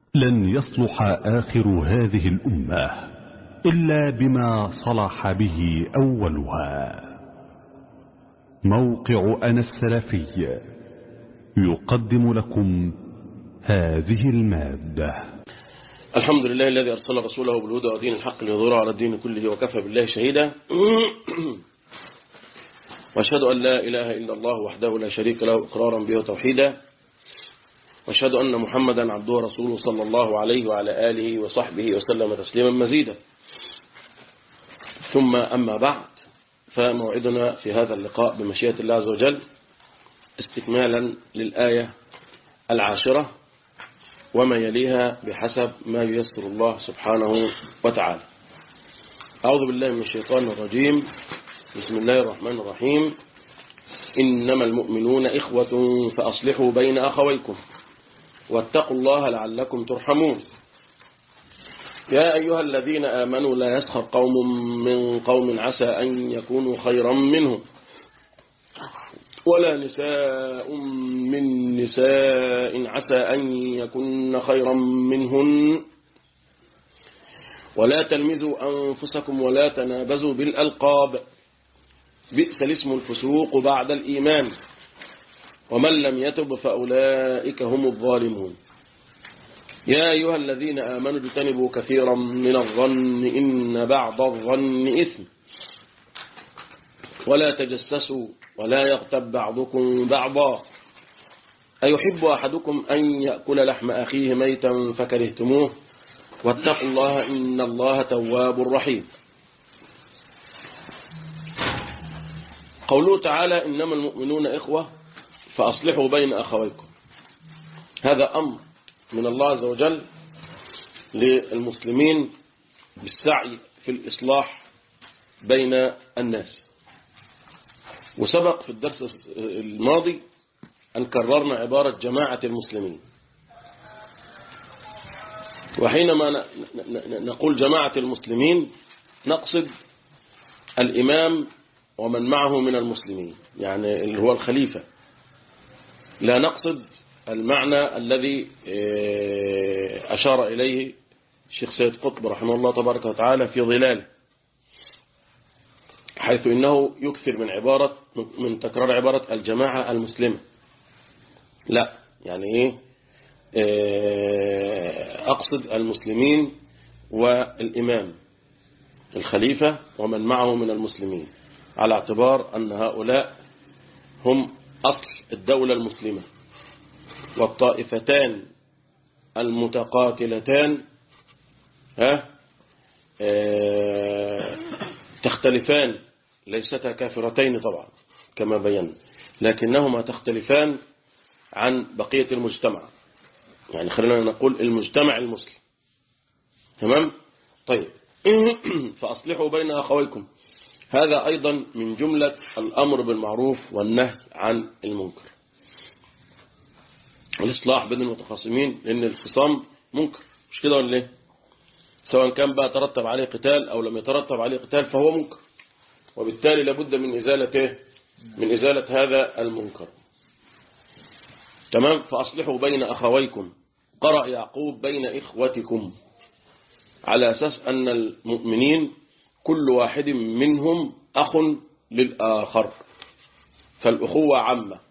لن يصلح آخر هذه الأمة إلا بما صلح به أولها موقع أنا السلفي يقدم لكم هذه المادة الحمد لله الذي أرسل رسوله بالهدى ودين الحق ليظهره على الدين كله وكفى بالله شهيدا واشهد أن لا إله إلا الله وحده لا شريك له إقرارا به وتوحيدا واشهد أن محمدا عبده ورسوله صلى الله عليه وعلى آله وصحبه وسلم تسليما مزيدا ثم أما بعد فموعدنا في هذا اللقاء بمشيئة الله عز وجل استكمالا للآية العاشرة وما يليها بحسب ما ييسر الله سبحانه وتعالى أعوذ بالله من الشيطان الرجيم بسم الله الرحمن الرحيم إنما المؤمنون إخوة فأصلحوا بين أخويكم واتقوا الله لعلكم ترحمون يا أيها الذين آمنوا لا يسخر قوم من قوم عسى أن يكونوا خيرا منهم ولا نساء من نساء عسى أن يكن خيرا منهن ولا تلمذوا أنفسكم ولا تنابزوا بالألقاب بئس الاسم الفسوق بعد الإيمان ومن لم يتب فأولئك هم الظالمون يا أيها الذين آمنوا اجتنبوا كثيرا من الظن إن بعض الظن إثم ولا تجسسوا ولا يغتب بعضكم بعضا أيحب أحدكم أن يأكل لحم أخيه ميتا فكرهتموه واتقوا الله إن الله تواب رحيم قوله تعالى إنما المؤمنون إخوة فأصلحوا بين أخويكم هذا أمر من الله عز وجل للمسلمين بالسعي في الإصلاح بين الناس وسبق في الدرس الماضي أن كررنا عبارة جماعة المسلمين وحينما نقول جماعة المسلمين نقصد الإمام ومن معه من المسلمين يعني اللي هو الخليفة لا نقصد المعنى الذي أشار إليه الشيخ سيد قطب رحمه الله تبارك وتعالى في ظلاله حيث إنه يكثر من عبارة من تكرار عبارة الجماعة المسلمة لا يعني إيه أقصد المسلمين والإمام الخليفة ومن معه من المسلمين على اعتبار أن هؤلاء هم أصل الدولة المسلمة والطائفتان المتقاتلتان ها تختلفان ليستا كافرتين طبعا كما بينا لكنهما تختلفان عن بقية المجتمع يعني خلينا نقول المجتمع المسلم تمام طيب فأصلحوا بين أخويكم هذا أيضا من جملة الأمر بالمعروف والنهي عن المنكر الإصلاح بين المتخاصمين لأن الخصام منكر مش كده ولا ايه سواء كان بقى ترتب عليه قتال أو لم يترتب عليه قتال فهو منكر وبالتالي لابد من إزالته من إزالة هذا المنكر تمام فأصلحوا بين أخويكم قرأ يعقوب بين إخوتكم على أساس أن المؤمنين كل واحد منهم أخ للآخر فالأخوة عامة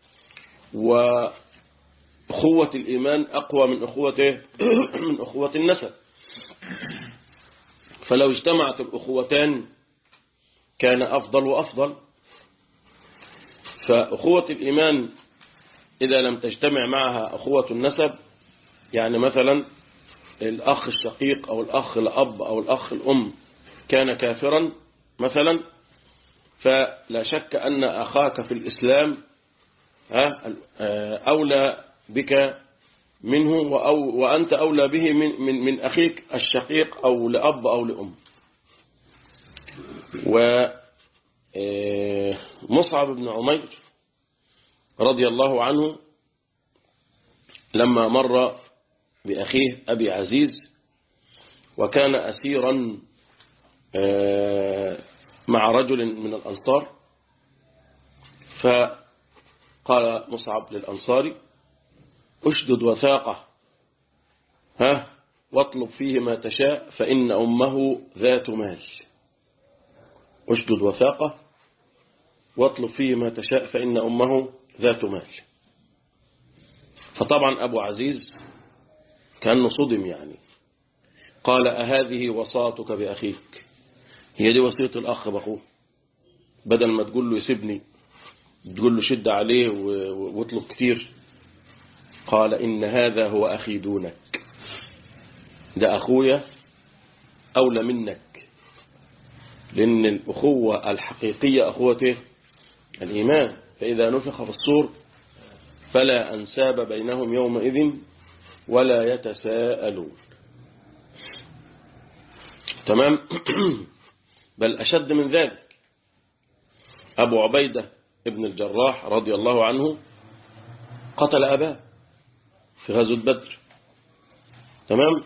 وأخوة الإيمان أقوى من أخوة من أخوة النسب فلو اجتمعت الأخوتان كان أفضل وأفضل فأخوة الإيمان إذا لم تجتمع معها أخوة النسب يعني مثلا الأخ الشقيق أو الأخ الأب أو الأخ الأم كان كافرا مثلا فلا شك أن أخاك في الإسلام أولى بك منه وأنت أولى به من, من, من أخيك الشقيق أو لأب أو لأم ومصعب بن عمير رضي الله عنه لما مر بأخيه أبي عزيز وكان أسيرا مع رجل من الأنصار فقال مصعب للأنصاري اشدد وثاقه ها واطلب فيه ما تشاء فإن أمه ذات مال اشدد وثاقة واطلب فيه ما تشاء فإن أمه ذات مال فطبعا أبو عزيز كأنه صدم يعني قال أهذه وصاتك بأخيك هي دي وصية الأخ بأخوه بدل ما تقول له يسيبني تقول له شد عليه واطلب كتير قال إن هذا هو أخي دونك ده أخويا أولى منك لأن الأخوة الحقيقية أخوة الإيمان فإذا نفخ في الصور فلا أنساب بينهم يومئذ ولا يتساءلون تمام بل أشد من ذلك أبو عبيدة ابن الجراح رضي الله عنه قتل أباه في غزوة بدر تمام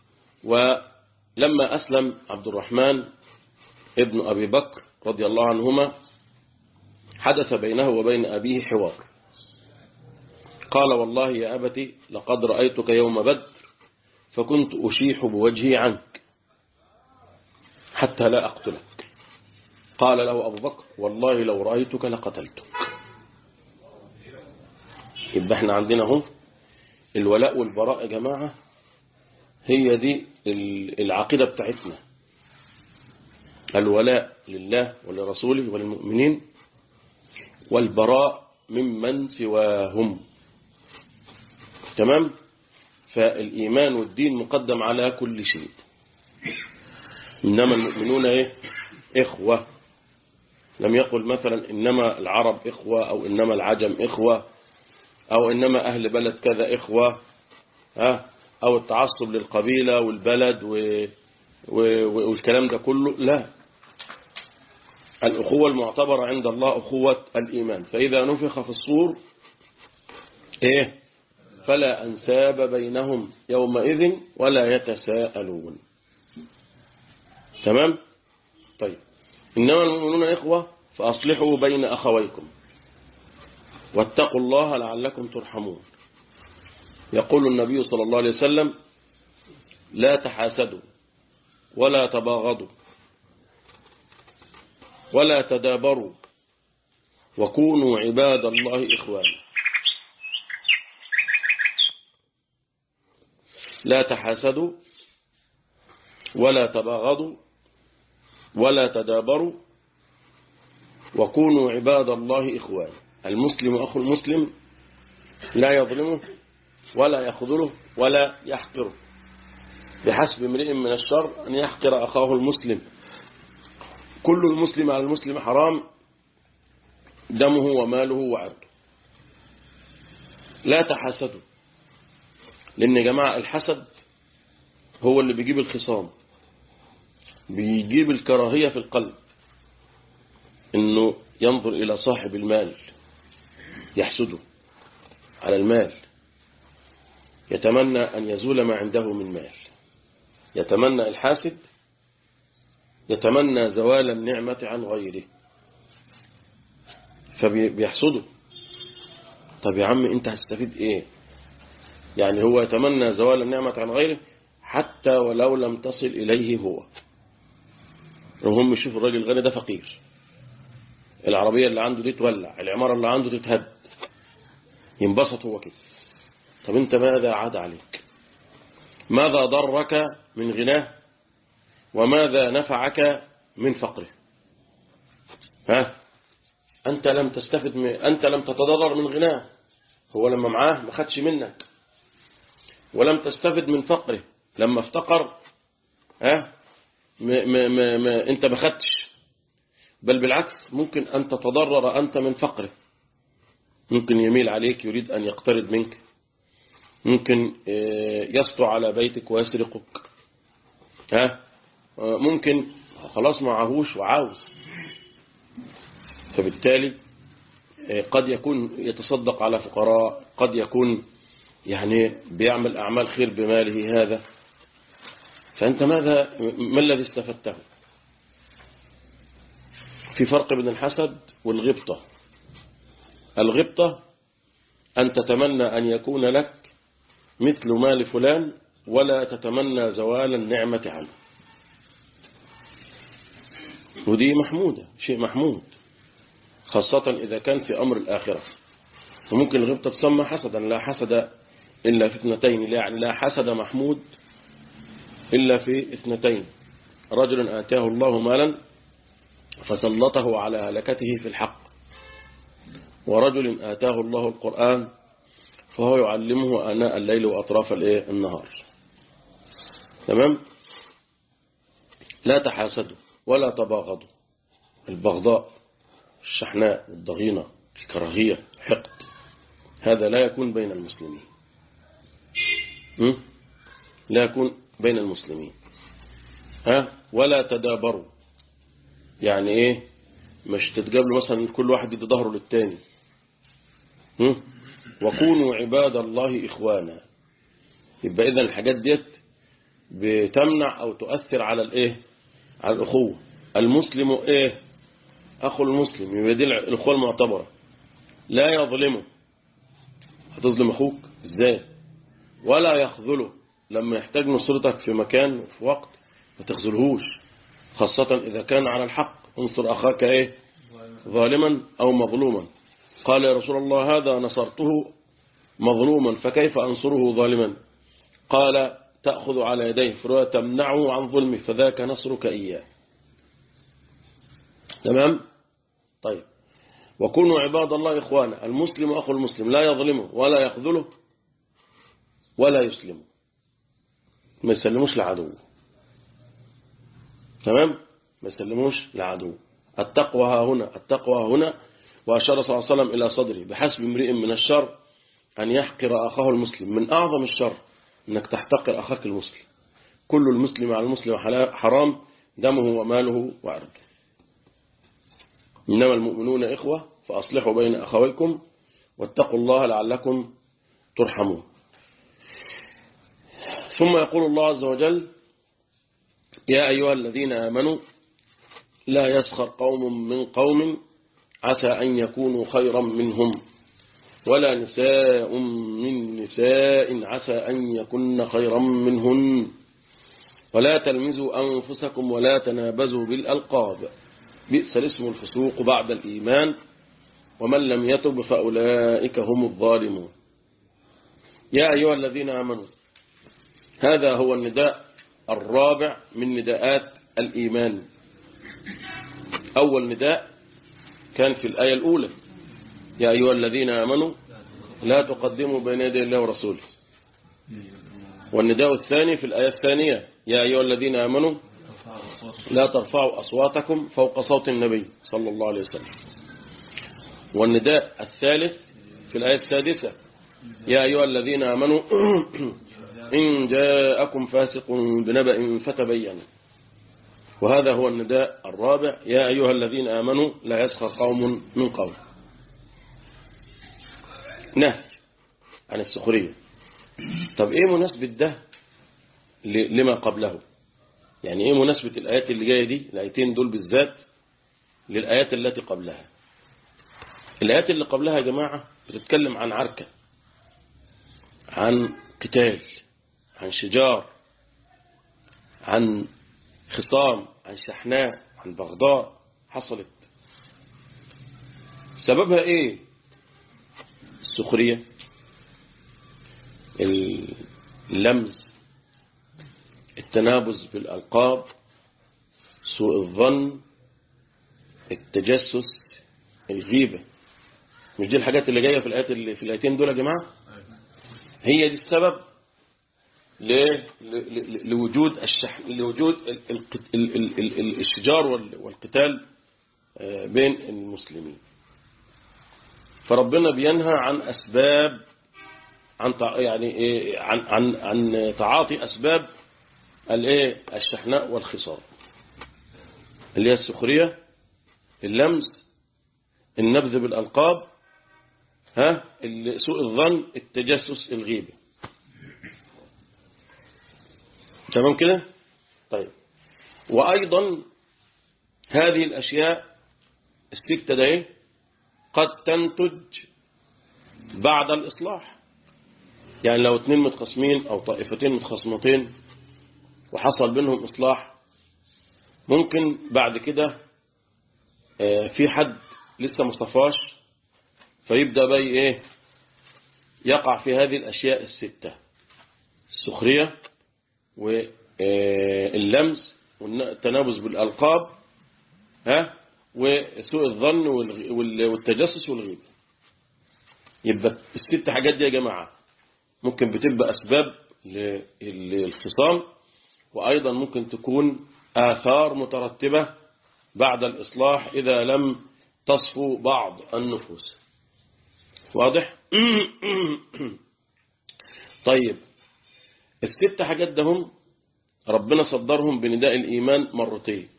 ولما أسلم عبد الرحمن ابن أبي بكر رضي الله عنهما حدث بينه وبين أبيه حوار قال والله يا أبتي لقد رأيتك يوم بدر فكنت أشيح بوجهي عنك حتى لا أقتلك قال له أبو بكر والله لو رأيتك لقتلتك يبقى احنا عندنا هم الولاء والبراء يا جماعة هي دي العقيدة بتاعتنا الولاء لله ولرسوله وللمؤمنين والبراء ممن سواهم تمام فالإيمان والدين مقدم على كل شيء إنما المؤمنون إيه؟ إخوة لم يقل مثلا إنما العرب إخوة أو إنما العجم إخوة أو إنما أهل بلد كذا إخوة ها أو التعصب للقبيلة والبلد و... و... والكلام ده كله لا الأخوة المعتبرة عند الله أخوة الإيمان فإذا نفخ في الصور إيه فلا أنساب بينهم يومئذ ولا يتساءلون تمام طيب إنما المؤمنون إخوة فأصلحوا بين أخويكم واتقوا الله لعلكم ترحمون يقول النبي صلى الله عليه وسلم لا تحاسدوا ولا تباغضوا ولا تدابروا وكونوا عباد الله إخوانا لا تحاسدوا ولا تباغضوا ولا تدابروا وكونوا عباد الله إخوانا المسلم أخو المسلم لا يظلمه ولا يخذله ولا يحقره بحسب امرئ من الشر أن يحقر أخاه المسلم كل المسلم على المسلم حرام دمه وماله وعرضه لا تحسدوا لأن يا جماعة الحسد هو اللي بيجيب الخصام بيجيب الكراهية في القلب انه ينظر الى صاحب المال يحسده على المال يتمنى ان يزول ما عنده من مال يتمنى الحاسد يتمنى زوال النعمة عن غيره فبيحسده طب يا عم انت هتستفيد ايه يعني هو يتمنى زوال النعمة عن غيره حتى ولو لم تصل إليه هو وهم يشوفوا الراجل الغني ده فقير العربية اللي عنده دي تولع العمارة اللي عنده تتهد ينبسط هو كده طب انت ماذا عاد عليك ماذا ضرك من غناه وماذا نفعك من فقره ها أنت لم تستفد من أنت لم تتضرر من غناه هو لما معاه ما خدش منك ولم تستفد من فقره لما افتقر ها ما ما ما ما انت ما خدتش بل بالعكس ممكن أن تتضرر أنت من فقره ممكن يميل عليك يريد أن يقترض منك ممكن يسطو على بيتك ويسرقك ها ممكن خلاص معهوش وعاوز فبالتالي قد يكون يتصدق على فقراء قد يكون يعني بيعمل أعمال خير بماله هذا فأنت ماذا ما الذي استفدته في فرق بين الحسد والغبطة الغبطة أن تتمنى أن يكون لك مثل مال فلان ولا تتمنى زوال النعمة عنه ودي محمودة شيء محمود خاصة إذا كان في أمر الآخرة وممكن الغبطة تسمى حسدا لا حسد إلا في اثنتين يعني لا حسد محمود إلا في اثنتين رجل آتاه الله مالا فسلطه على هلكته في الحق ورجل آتاه الله القرآن فهو يعلمه آناء الليل وأطراف النهار تمام لا تحاسدوا ولا تباغضوا البغضاء الشحناء الضغينة الكراهية الحقد هذا لا يكون بين المسلمين لا يكون بين المسلمين ها ولا تدابروا يعني ايه مش تتقابلوا مثلا كل واحد يدي ظهره للتاني وكونوا عباد الله إخوانا يبقى إذا الحاجات ديت بتمنع أو تؤثر على الإيه على الأخوة المسلم إيه أخو المسلم يبقى دي الأخوة المعتبرة لا يظلمه هتظلم أخوك إزاي ولا يخذله لما يحتاج نصرتك في مكان وفي وقت ما تخذلهوش خاصة إذا كان على الحق انصر أخاك إيه ظالما أو مظلوما قال يا رسول الله هذا نصرته مظلوما فكيف أنصره ظالما قال تأخذ على يديه فروا تمنعه عن ظلمه فذاك نصرك إياه تمام طيب وكونوا عباد الله إخوانا المسلم أخو المسلم لا يظلمه ولا يخذله ولا يسلمه ما يسلموش لعدو تمام ما يسلموش لعدو التقوى ها هنا التقوى هنا وأشار صلى الله عليه وسلم إلى صدري بحسب امرئ من الشر أن يحقر أخاه المسلم من أعظم الشر أنك تحتقر أخاك المسلم كل المسلم على المسلم حرام دمه وماله وعرضه إنما المؤمنون إخوة فأصلحوا بين أخويكم واتقوا الله لعلكم ترحمون ثم يقول الله عز وجل يا أيها الذين آمنوا لا يسخر قوم من قوم عسى أن يكونوا خيرا منهم ولا نساء من نساء عسى أن يكن خيرا منهن ولا تلمزوا أنفسكم ولا تنابزوا بالألقاب بئس الاسم الفسوق بعد الإيمان ومن لم يتب فأولئك هم الظالمون يا أيها الذين آمنوا هذا هو النداء الرابع من نداءات الإيمان أول نداء كان في الآية الأولى يا أيها الذين آمنوا لا تقدموا بين يدي الله ورسوله والنداء الثاني في الآية الثانية يا أيها الذين آمنوا لا ترفعوا أصواتكم فوق صوت النبي صلى الله عليه وسلم والنداء الثالث في الآية السادسة يا أيها الذين آمنوا إن جاءكم فاسق بنبأ فتبينوا وهذا هو النداء الرابع يا أيها الذين آمنوا لا يسخر قوم من قوم نهي عن السخرية طب ايه مناسبة ده لما قبله يعني ايه مناسبة الآيات اللي جاية دي الآيتين دول بالذات للآيات التي قبلها الآيات اللي قبلها يا جماعة بتتكلم عن عركة عن قتال عن شجار عن خصام عن شحناء عن بغضاء حصلت سببها ايه السخرية اللمز التنابز بالألقاب سوء الظن التجسس الغيبة مش دي الحاجات اللي جاية في الآيات اللي في الآيتين دول يا جماعة هي دي السبب لوجود الشح... لوجود الشجار والقتال بين المسلمين فربنا بينهى عن أسباب عن يعني إيه عن عن عن تعاطي أسباب الايه الشحناء والخصام اللي هي السخرية اللمز النبذ بالألقاب ها سوء الظن التجسس الغيبة تمام كده طيب وأيضا هذه الأشياء الستة ده قد تنتج بعد الإصلاح يعني لو اتنين متخاصمين أو طائفتين متخاصمتين وحصل بينهم إصلاح ممكن بعد كده آه، في حد لسه مصطفاش فيبدأ بقى ايه يقع في هذه الأشياء الستة السخرية واللمس والتنابز بالألقاب ها وسوء الظن والغ- وال- والتجسس والغيبة يبقى الست حاجات دي يا جماعة ممكن بتبقى أسباب ل- للخصام وأيضا ممكن تكون آثار مترتبة بعد الإصلاح إذا لم تصفو بعض النفوس واضح؟ طيب الست حاجات دهم ربنا صدرهم بنداء الإيمان مرتين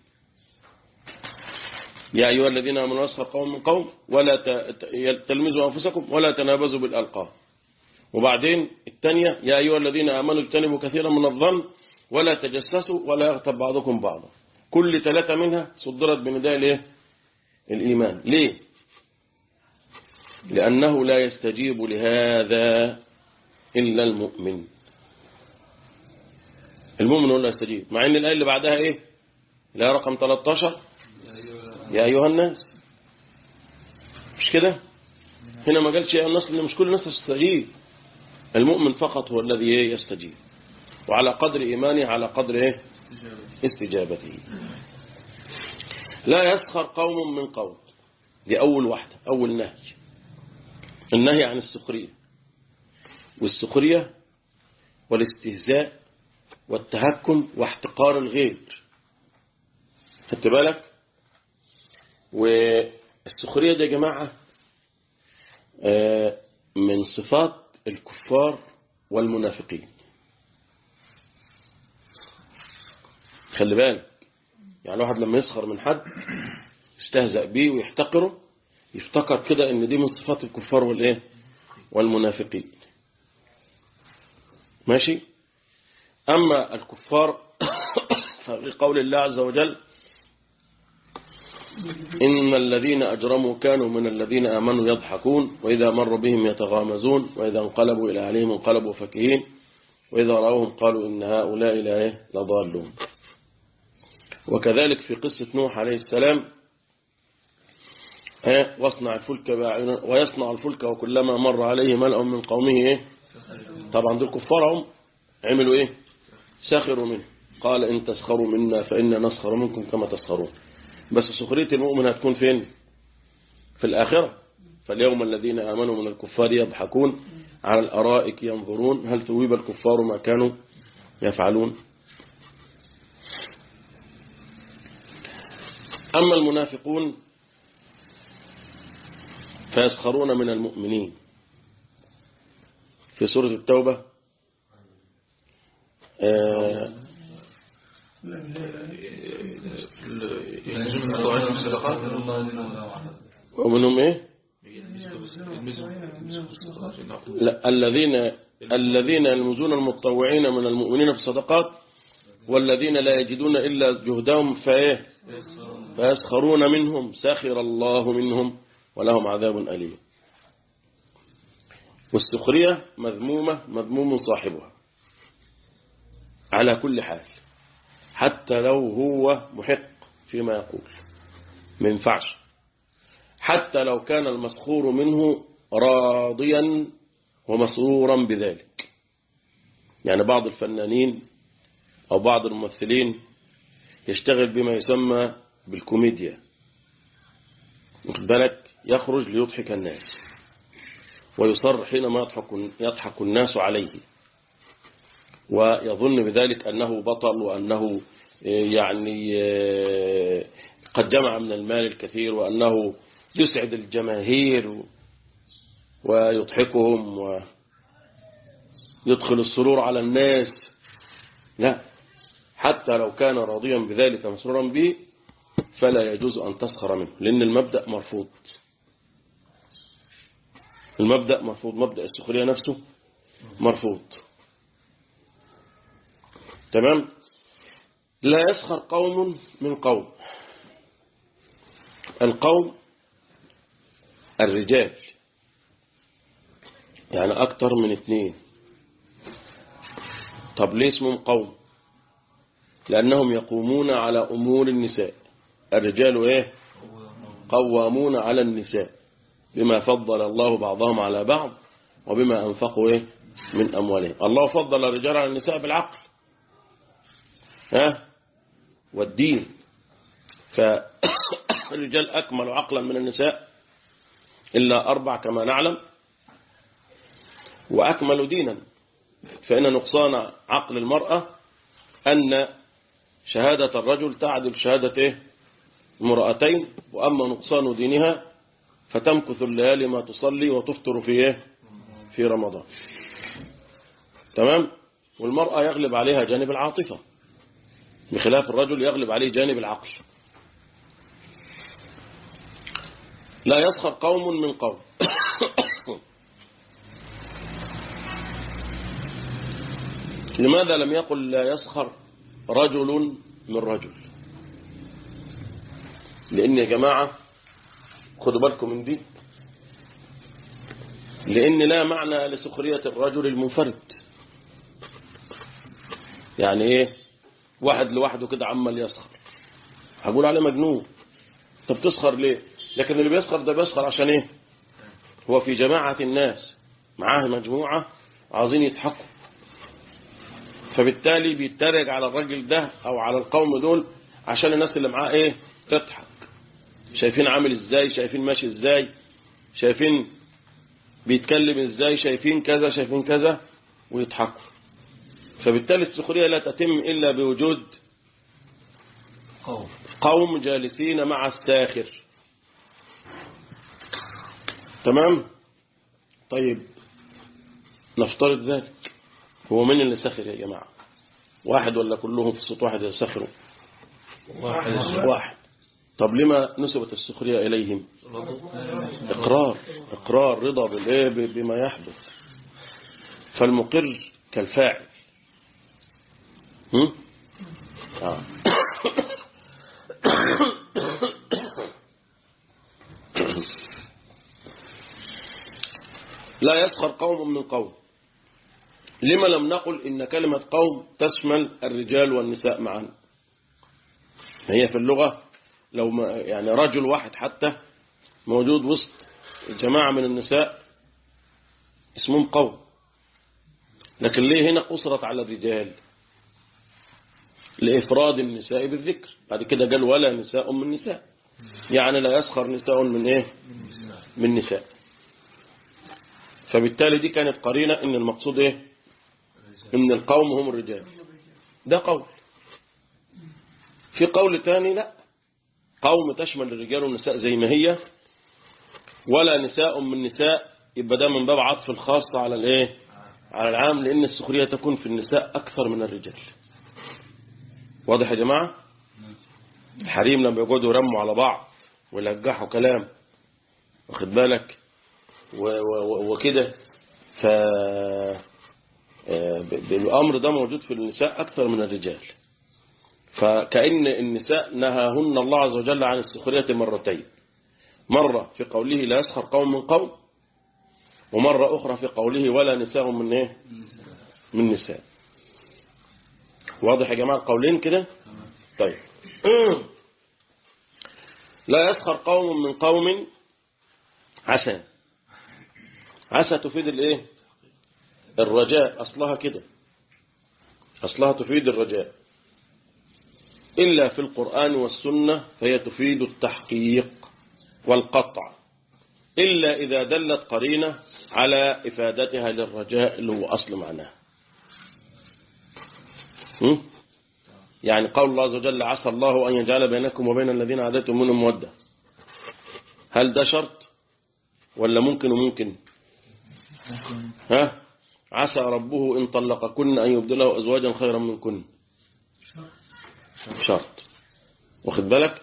يا أيها الذين آمنوا يسخر قوم من قوم ولا ت- ت- تلمزوا أنفسكم ولا تنابزوا بالألقاب وبعدين الثانية يا أيها الذين آمنوا اجتنبوا كثيرا من الظن ولا تجسسوا ولا يغتب بعضكم بعضا كل ثلاثة منها صدرت بنداء الايه الإيمان ليه لأنه لا يستجيب لهذا إلا المؤمن المؤمن هو اللي يستجيب مع ان الآية اللي بعدها ايه الآية رقم 13 يا أيها الناس مش كده هنا ما قالش يا الناس لأن مش كل الناس تستجيب المؤمن فقط هو الذي إيه يستجيب وعلى قدر إيمانه على قدر إيه استجابته لا يسخر قوم من قوم دي أول واحدة أول نهي النهي عن السخرية والسخرية والاستهزاء والتهكم واحتقار الغير خدت بالك والسخرية دي يا جماعة آه، من صفات الكفار والمنافقين خلي بالك يعني واحد لما يسخر من حد يستهزأ بيه ويحتقره يفتكر كده ان دي من صفات الكفار والايه والمنافقين ماشي اما الكفار ففي قول الله عز وجل إن الذين أجرموا كانوا من الذين آمنوا يضحكون وإذا مروا بهم يتغامزون وإذا انقلبوا إلى أهلهم انقلبوا فكهين وإذا رأوهم قالوا إن هؤلاء لا لضالون وكذلك في قصة نوح عليه السلام ها، واصنع الفلك بأعيننا ويصنع الفلك وكلما مر عليه ملأ من قومه إيه؟ طبعا دول كفار هم عملوا إيه سخروا منه قال إن تسخروا منا فإنا نسخر منكم كما تسخرون بس سخرية المؤمن هتكون فين في الآخرة فاليوم الذين آمنوا من الكفار يضحكون على الأرائك ينظرون هل ثويب الكفار ما كانوا يفعلون أما المنافقون فيسخرون من المؤمنين في سورة التوبة آه ينجم المتطوعين في الصدقات ومنهم ايه لا الذين الذين يلمزون المتطوعين من المؤمنين في الصدقات والذين لا يجدون إلا جهدهم فايه فيسخرون منهم سخر الله منهم ولهم عذاب أليم والسخرية مذمومة مذموم صاحبها على كل حال حتى لو هو محق فيما يقول ما ينفعش حتى لو كان المسخور منه راضيا ومسرورا بذلك يعني بعض الفنانين أو بعض الممثلين يشتغل بما يسمى بالكوميديا واخد بالك يخرج ليضحك الناس ويصر حينما يضحك, يضحك الناس عليه ويظن بذلك أنه بطل وأنه يعني قد جمع من المال الكثير وأنه يسعد الجماهير ويضحكهم ويدخل السرور على الناس لا حتى لو كان راضيا بذلك مسرورا به فلا يجوز أن تسخر منه لأن المبدأ مرفوض المبدأ مرفوض مبدأ السخرية نفسه مرفوض تمام لا يسخر قوم من قوم القوم الرجال يعني أكثر من اثنين طب ليه اسمهم قوم لأنهم يقومون على أمور النساء الرجال إيه قوامون على النساء بما فضل الله بعضهم على بعض وبما أنفقوا إيه من أموالهم الله فضل الرجال على النساء بالعقل ها والدين فالرجال أكمل عقلا من النساء إلا أربع كما نعلم وأكمل دينا فإن نقصان عقل المرأة أن شهادة الرجل تعدل شهادة إيه؟ امرأتين وأما نقصان دينها فتمكث الليالي ما تصلي وتفطر في إيه؟ في رمضان تمام والمرأة يغلب عليها جانب العاطفة بخلاف الرجل يغلب عليه جانب العقل لا يسخر قوم من قوم لماذا لم يقل لا يسخر رجل من رجل لأن يا جماعة خدوا بالكم من دي لأن لا معنى لسخرية الرجل المنفرد يعني ايه واحد لوحده كده عمال يسخر هقول عليه مجنون طب تسخر ليه لكن اللي بيسخر ده بيسخر عشان ايه هو في جماعة الناس معاه مجموعة عاوزين يضحكوا فبالتالي بيتريق على الراجل ده او على القوم دول عشان الناس اللي معاه ايه تضحك شايفين عامل ازاي شايفين ماشي ازاي شايفين بيتكلم ازاي شايفين كذا شايفين كذا ويضحكوا فبالتالي السخرية لا تتم إلا بوجود قوم قوم جالسين مع الساخر تمام طيب نفترض ذلك هو من اللي سخر يا جماعة واحد ولا كلهم في صوت واحد يسخروا واحد واحد طب لما نسبت السخرية إليهم إقرار إقرار رضا بالإيه ب- بما يحدث فالمقر كالفاعل هم؟ آه. لا يسخر قوم من قوم لما لم نقل إن كلمة قوم تشمل الرجال والنساء معا هي في اللغة لو ما يعني رجل واحد حتى موجود وسط جماعة من النساء اسمهم قوم لكن ليه هنا قصرت على الرجال لإفراد النساء بالذكر بعد كده قال ولا نساء من نساء يعني لا يسخر نساء من ايه من نساء فبالتالي دي كانت قرينة ان المقصود ايه ان القوم هم الرجال ده قول في قول تاني لا قوم تشمل الرجال والنساء زي ما هي ولا نساء من نساء يبقى ده من باب عطف الخاص على الايه على العام لان السخرية تكون في النساء اكثر من الرجال واضح يا جماعة الحريم لما يقعدوا يرموا على بعض ويلجحوا كلام واخد بالك و- و- و- وكده ف آه، ب- بالأمر ده موجود في النساء أكثر من الرجال فكأن النساء نهاهن الله عز وجل عن السخرية مرتين مرة في قوله لا يسخر قوم من قوم ومرة أخرى في قوله ولا نساء من إيه من نساء واضح يا جماعة القولين كده طيب لا يسخر قوم من قوم عسى عسى تفيد الايه الرجاء اصلها كده اصلها تفيد الرجاء الا في القرآن والسنة فهي تفيد التحقيق والقطع الا اذا دلت قرينة على افادتها للرجاء اللي هو اصل معناها هم؟ يعني قول الله عز وجل عسى الله أن يجعل بينكم وبين الذين عادتم منهم مودة هل ده شرط ولا ممكن وممكن ها عسى ربه إن طلقكن أن يبدله أزواجا خيرا منكن شرط واخد بالك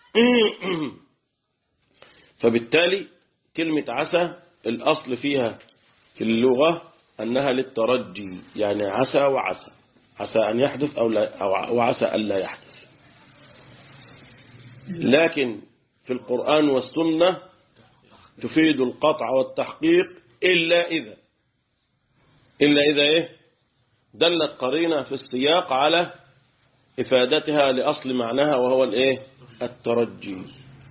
فبالتالي كلمة عسى الأصل فيها في اللغة أنها للترجي يعني عسى وعسى عسى أن يحدث أو لا أو وعسى أن لا يحدث لكن في القرآن والسنة تفيد القطع والتحقيق إلا إذا إلا إذا إيه دلت قرينة في السياق على إفادتها لأصل معناها وهو الإيه الترجي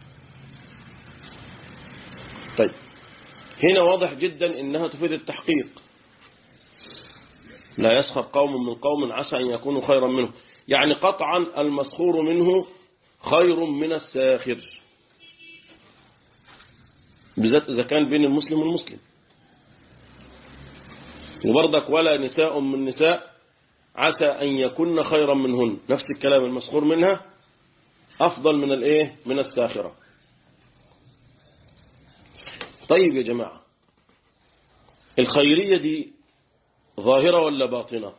طيب هنا واضح جدا إنها تفيد التحقيق لا يسخر قوم من قوم عسى أن يكونوا خيرا منه يعني قطعا المسخور منه خير من الساخر بالذات إذا كان بين المسلم والمسلم وبرضك ولا نساء من نساء عسى أن يكن خيرا منهن نفس الكلام المسخور منها أفضل من الإيه من الساخرة طيب يا جماعة الخيرية دي ظاهرة ولا باطنة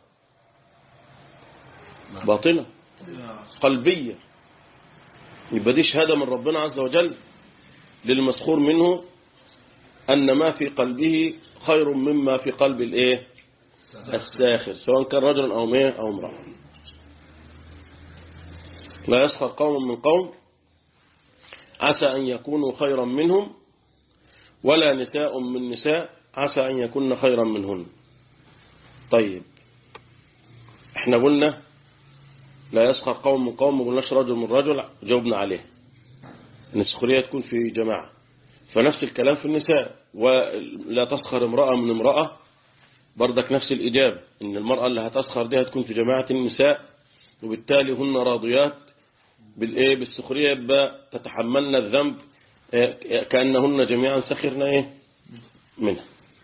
باطنة قلبية يبقى دي شهادة من ربنا عز وجل للمسخور منه أن ما في قلبه خير مما في قلب الايه الساخر سواء كان رجلا أو ميه أو امرأة لا يسخر قوم من قوم عسى أن يكونوا خيرا منهم ولا نساء من نساء عسى أن يكون خيرا منهن طيب احنا قلنا لا يسخر قوم من قوم ما قلناش رجل من رجل جاوبنا عليه ان السخرية تكون في جماعة فنفس الكلام في النساء ولا تسخر امرأة من امرأة بردك نفس الإجابة ان المرأة اللي هتسخر دي هتكون في جماعة النساء وبالتالي هن راضيات بالايه بالسخرية يبقى تتحملن الذنب كأنهن جميعا سخرنا ايه منها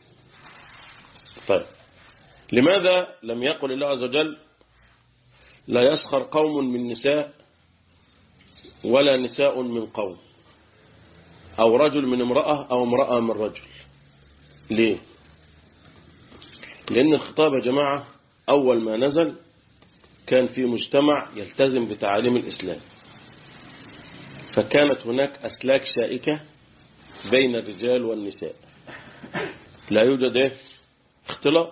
طيب لماذا لم يقل الله عز وجل لا يسخر قوم من نساء ولا نساء من قوم أو رجل من امرأة أو امرأة من رجل ليه لأن الخطاب يا جماعة أول ما نزل كان في مجتمع يلتزم بتعاليم الإسلام فكانت هناك أسلاك شائكة بين الرجال والنساء لا يوجد إيه؟ اختلاط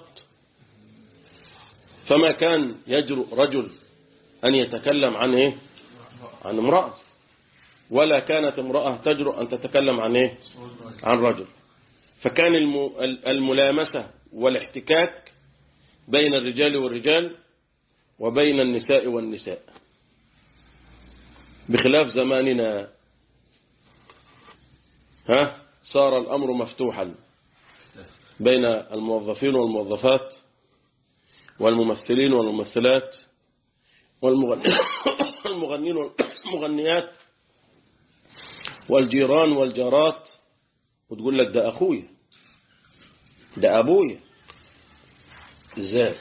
فما كان يجرؤ رجل أن يتكلم عن إيه عن امرأة ولا كانت امرأة تجرؤ أن تتكلم عن إيه عن رجل فكان الملامسة والاحتكاك بين الرجال والرجال وبين النساء والنساء بخلاف زماننا ها صار الأمر مفتوحا بين الموظفين والموظفات والممثلين والممثلات والمغنين والمغنيات والجيران والجارات وتقول لك ده أخويا ده أبويا إزاي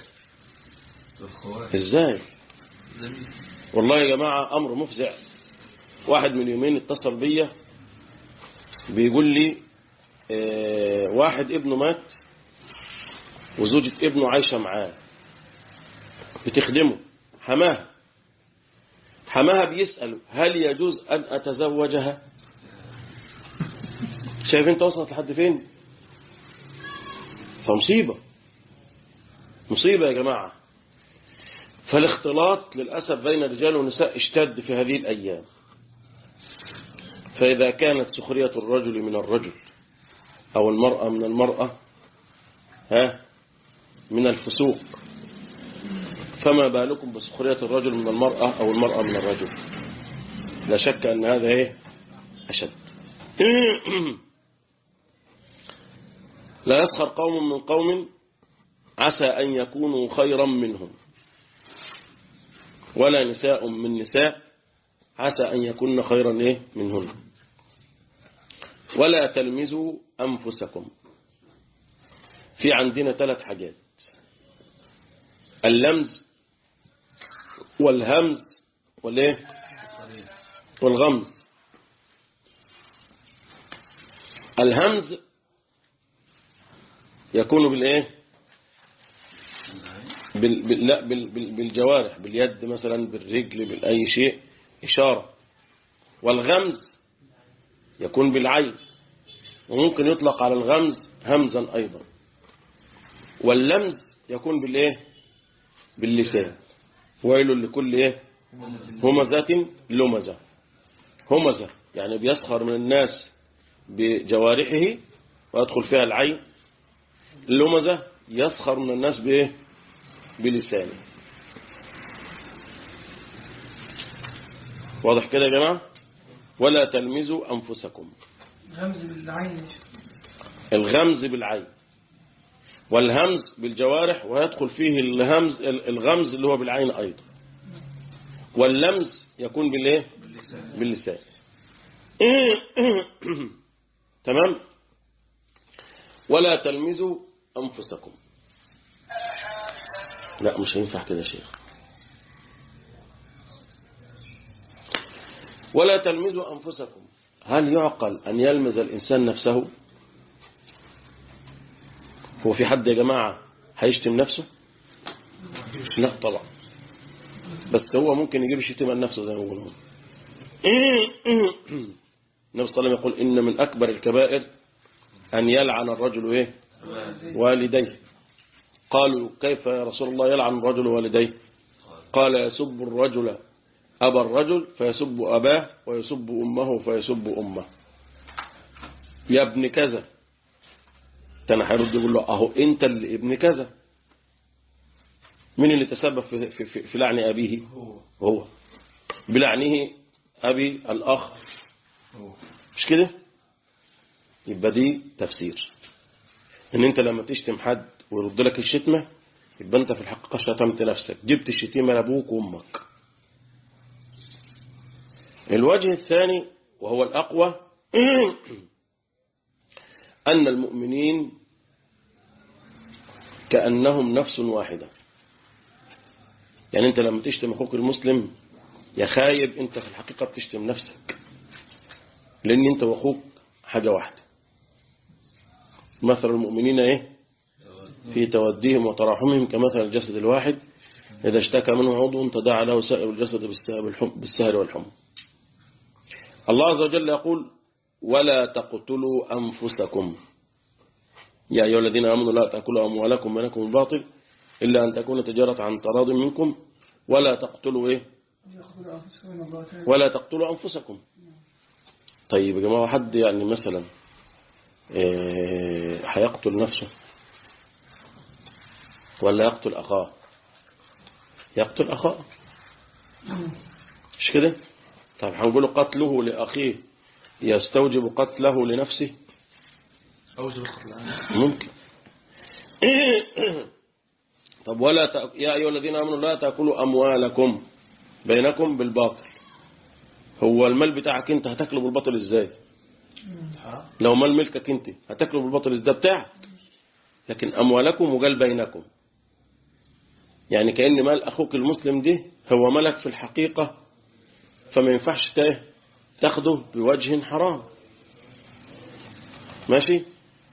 إزاي والله يا جماعة أمر مفزع واحد من يومين اتصل بيا بيقول لي اه واحد ابنه مات وزوجة ابنه عايشة معاه بتخدمه حماها حماها بيسأل هل يجوز أن أتزوجها شايف انت وصلت لحد فين فمصيبة مصيبة يا جماعة فالاختلاط للأسف بين الرجال والنساء اشتد في هذه الأيام فإذا كانت سخرية الرجل من الرجل أو المرأة من المرأة ها من الفسوق فما بالكم بسخرية الرجل من المرأة أو المرأة من الرجل لا شك أن هذا ايه أشد لا يسخر قوم من قوم عسى أن يكونوا خيرا منهم ولا نساء من نساء عسى أن يكون خيرا إيه منهن ولا تلمزوا أنفسكم في عندنا ثلاث حاجات اللمز والهمز والايه والغمز الهمز يكون بالايه بال... بال... لا بال... بال... بالجوارح باليد مثلا بالرجل بأي شيء إشارة والغمز يكون بالعين وممكن يطلق على الغمز همزا أيضا واللمز يكون بالايه باللسان ويل لكل ايه همزة لمزة همزة يعني بيسخر من الناس بجوارحه ويدخل فيها العين اللمزة يسخر من الناس بايه بلسانه واضح كده يا جماعة ولا تلمزوا أنفسكم غمز بالعين الغمز بالعين والهمز بالجوارح ويدخل فيه الهمز الغمز اللي هو بالعين أيضا واللمز يكون بالايه باللسان تمام ولا تلمزوا أنفسكم لا مش هينفع كده يا شيخ ولا تلمزوا أنفسكم هل يعقل أن يلمز الإنسان نفسه هو في حد يا جماعة هيشتم نفسه لا طبعا بس هو ممكن يجيب شتيمة لنفسه زي ما يقولون النبي صلى الله عليه وسلم يقول إن من أكبر الكبائر أن يلعن الرجل إيه والديه قالوا كيف يا رسول الله يلعن الرجل والديه قال يسب الرجل أبا الرجل فيسب أباه ويسب أمه فيسب أمه يا ابن كذا تاني هيرد يقول له أهو أنت اللي ابن كذا مين اللي تسبب في, في, في, في لعن أبيه هو بلعنه أبي الأخ مش كده يبقى دي تفسير ان انت لما تشتم حد ويرد لك الشتمة يبقى انت في الحقيقة شتمت نفسك جبت الشتيمة لابوك وامك الوجه الثاني وهو الأقوى أن المؤمنين كأنهم نفس واحدة يعني أنت لما تشتم أخوك المسلم يا خايب أنت في الحقيقة بتشتم نفسك لأن أنت وأخوك حاجة واحدة مثل المؤمنين إيه في توديهم وتراحمهم كمثل الجسد الواحد إذا اشتكى منه عضو تداعى له سائر الجسد بالسهر والحمى الله عز وجل يقول ولا تقتلوا أنفسكم يا أيها الذين آمنوا لا تأكلوا أموالكم بينكم الباطل إلا أن تكون تجارة عن تراض منكم ولا تقتلوا إيه ولا تقتلوا أنفسكم طيب يا جماعة حد يعني مثلا إيه هيقتل نفسه ولا يقتل أخاه يقتل أخاه مش كده طب هنقول قتله لأخيه يستوجب قتله لنفسه أوجب القتل ممكن طب ولا تأ... يا أيها الذين آمنوا لا تأكلوا أموالكم بينكم بالباطل هو المال بتاعك انت هتاكله بالباطل ازاي لو مال ملكك انت هتاكله بالباطل ازاي بتاعك لكن أموالكم وقال بينكم يعني كأن مال أخوك المسلم دي هو ملك في الحقيقة فما ينفعش تاخده بوجه حرام ماشي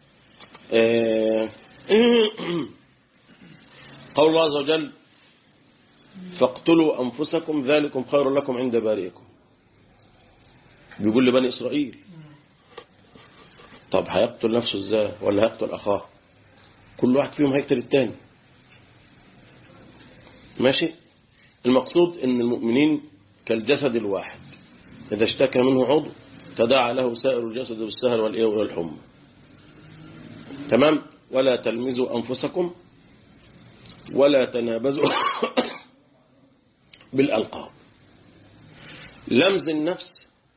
آه قول الله عز وجل فاقتلوا أنفسكم ذلكم خير لكم عند بارئكم بيقول لبني إسرائيل طب هيقتل نفسه ازاي ولا هيقتل أخاه كل واحد فيهم هيقتل التاني ماشي المقصود ان المؤمنين كالجسد الواحد إذا اشتكى منه عضو تداعى له سائر الجسد بالسهر والإيه والحمى تمام ولا تلمزوا أنفسكم ولا تنابزوا بالألقاب لمز النفس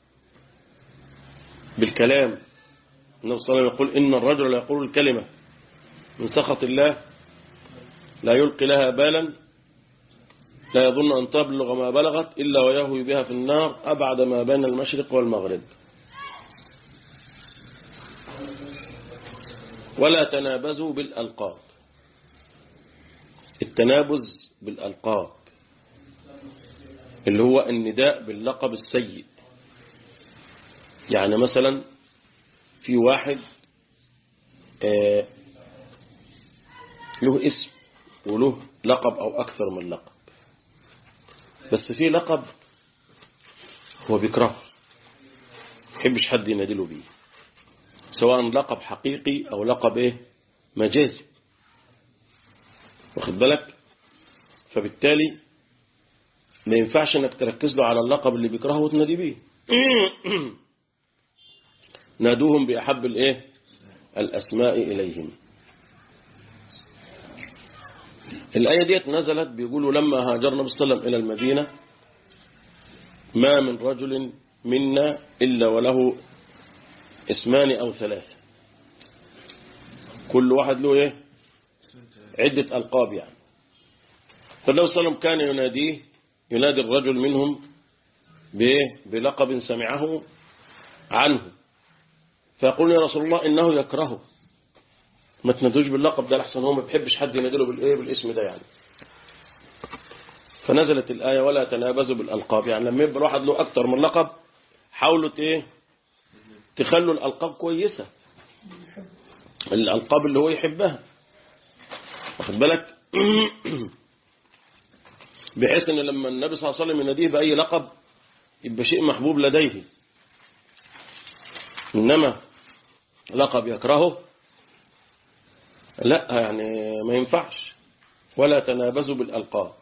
بالكلام النبي صلى الله عليه وسلم يقول إن الرجل لا يقول الكلمة من سخط الله لا يلقي لها بالا لا يظن أن تبلغ ما بلغت إلا ويهوي بها في النار أبعد ما بين المشرق والمغرب ولا تنابزوا بالألقاب التنابز بالألقاب اللي هو النداء باللقب السيء يعني مثلا في واحد آه له اسم وله لقب أو أكثر من لقب بس في لقب هو بيكرهه يحبش حد ينادله بيه سواء لقب حقيقي أو لقب إيه مجازي واخد بالك فبالتالي ما ينفعش انك تركز له على اللقب اللي بيكرهه وتنادي بيه نادوهم بأحب الايه الأسماء إليهم الآية ديت نزلت بيقولوا لما هاجر النبي صلى الله عليه وسلم إلى المدينة ما من رجل منا إلا وله اسمان أو ثلاثة كل واحد له إيه عدة ألقاب يعني فالنبي صلى الله عليه وسلم كان يناديه ينادي الرجل منهم بإيه بلقب سمعه عنه فيقول يا رسول الله إنه يكرهه ما تنادوش باللقب ده لحسن هو ما بيحبش حد ينادله بالايه بالاسم ده يعني فنزلت الآية ولا تنابزوا بالألقاب يعني لما يبقى الواحد له أكتر من لقب حاولوا ايه تخلوا الألقاب كويسة الألقاب اللي هو يحبها واخد بالك بحيث ان لما النبي صلى الله عليه وسلم يناديه بأي لقب يبقى شيء محبوب لديه إنما لقب يكرهه لا يعني ما ينفعش ولا تنابزوا بالألقاب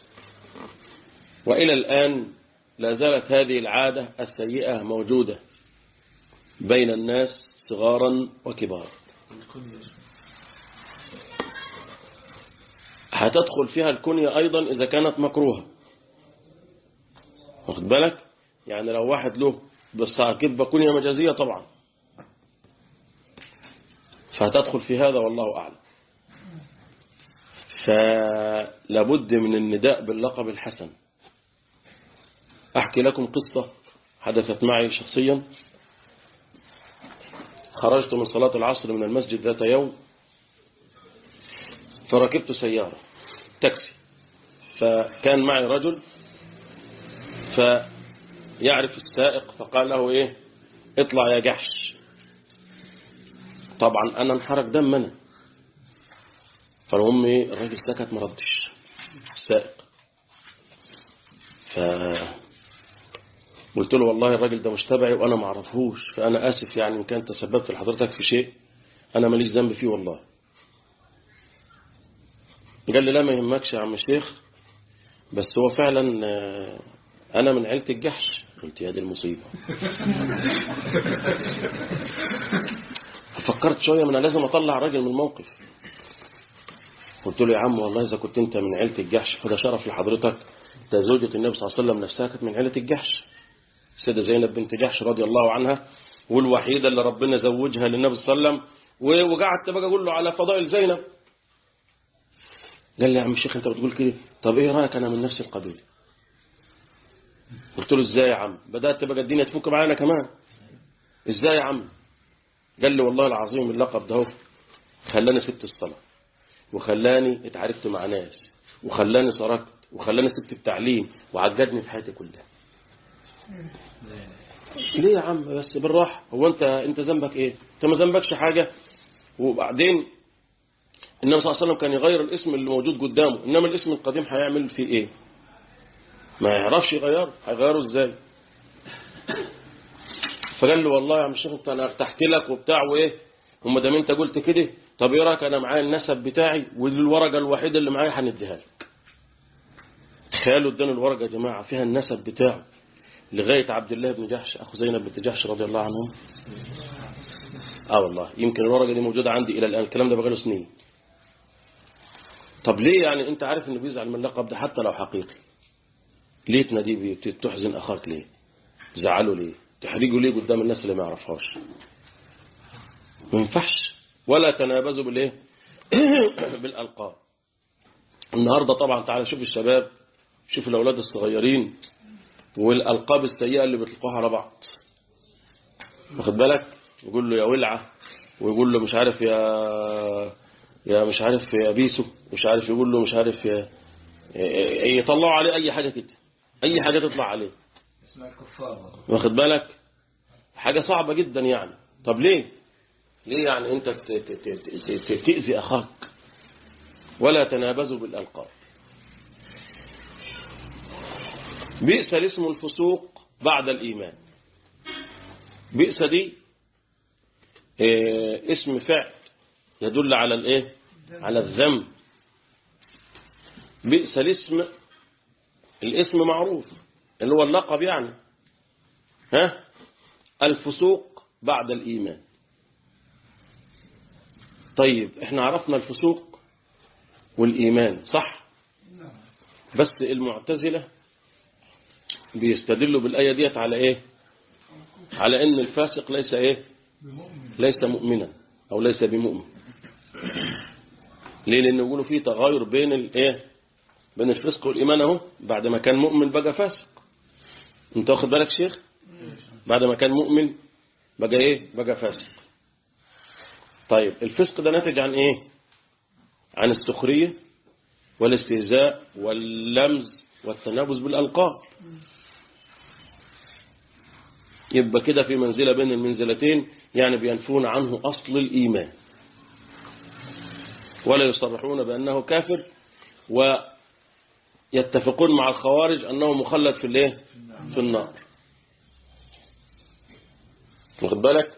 وإلى الآن لا زالت هذه العادة السيئة موجودة بين الناس صغارا وكبارا هتدخل فيها الكنية أيضا إذا كانت مكروهة واخد بالك يعني لو واحد له بس أكيد بكنية مجازية طبعا فهتدخل في هذا والله أعلم فلابد من النداء باللقب الحسن أحكي لكم قصة حدثت معي شخصيا خرجت من صلاة العصر من المسجد ذات يوم فركبت سيارة تاكسي فكان معي رجل فيعرف السائق فقال له ايه اطلع يا جحش طبعا انا انحرق دم انا فالمهم ايه الراجل سكت ما ردش السائق ف قلت له والله الراجل ده مش تبعي وانا ما اعرفهوش فانا اسف يعني ان كان تسببت لحضرتك في شيء انا ماليش ذنب فيه والله قال لي لا ما يهمكش يا عم الشيخ بس هو فعلا آه، انا من عيلة الجحش قلت يا دي المصيبة ففكرت شوية من أنا لازم اطلع راجل من الموقف قلت له يا عم والله اذا كنت انت من عيلة الجحش فده شرف لحضرتك ده زوجة النبي صلى الله عليه وسلم نفسها كانت من عيلة الجحش السيدة زينب بنت جحش رضي الله عنها والوحيدة اللي ربنا زوجها للنبي صلى الله عليه وسلم وقعدت بقى اقول له على فضائل زينب قال لي يا عم الشيخ انت بتقول كده طب ايه رايك انا من نفس القبيله قلت له ازاي يا عم بدات بقى الدنيا تفك معانا كمان ازاي يا عم قال لي والله العظيم اللقب ده خلاني سبت الصلاه وخلاني اتعرفت مع ناس وخلاني سرقت وخلاني سبت التعليم وعجدني في حياتي كلها ليه يا عم بس بالراحه هو انت انت ذنبك ايه انت ما ذنبكش حاجه وبعدين النبي صلى الله عليه وسلم كان يغير الاسم اللي موجود قدامه إنما الاسم القديم هيعمل فيه إيه ما يعرفش يغيره هيغيره إزاي فقال له والله يا عم الشيخ انت انا ارتحت لك وبتاع وايه وما دام انت قلت كده طب ايه رايك انا معايا النسب بتاعي والورقه الوحيده اللي معايا هنديها لك تخيلوا اداني الورقه يا جماعه فيها النسب بتاعه لغايه عبد الله بن جحش اخو زينب بنت جحش رضي الله عنهم اه والله يمكن الورقه دي موجوده عندي الى الان الكلام ده بقاله سنين طب ليه يعني انت عارف انه بيزعل من اللقب ده حتى لو حقيقي ليه تناديه بيه تحزن اخاك ليه تزعله ليه تحرجه ليه قدام الناس اللي ما يعرفهاش ما ينفعش ولا تنابزوا بالايه بالالقاب النهارده طبعا تعالى شوف الشباب شوف الاولاد الصغيرين والالقاب السيئه اللي بيطلقوها على بعض واخد بالك يقول له يا ولعه ويقول له مش عارف يا يا مش عارف يا بيسو مش عارف يقول له مش عارف يا يطلعوا عليه اي حاجه كده اي حاجه تطلع عليه اسمها الكفار واخد بالك حاجه صعبه جدا يعني طب ليه ليه يعني انت ت- ت- ت- ت- ت- تأذي اخاك ولا تنابزوا بالالقاب بئس الاسم الفسوق بعد الايمان بئس دي اه، اسم فعل يدل على الايه على الذنب بئس الاسم الاسم معروف اللي هو اللقب يعني ها الفسوق بعد الإيمان طيب احنا عرفنا الفسوق والإيمان صح بس المعتزلة بيستدلوا بالآية ديت على إيه على أن الفاسق ليس إيه ليس مؤمنا أو ليس بمؤمن ليه لأن يقولوا فيه تغاير بين الإيه بين الفسق والإيمان أهو بعد ما كان مؤمن بقى فاسق انت واخد بالك شيخ بعد ما كان مؤمن بقى ايه بقى فاسق طيب الفسق ده ناتج عن ايه عن السخرية والاستهزاء واللمز والتنابز بالألقاب يبقى كده في منزلة بين المنزلتين يعني بينفون عنه أصل الإيمان ولا يصرحون بأنه كافر ويتفقون مع الخوارج أنه مخلد في الايه في النار واخد بالك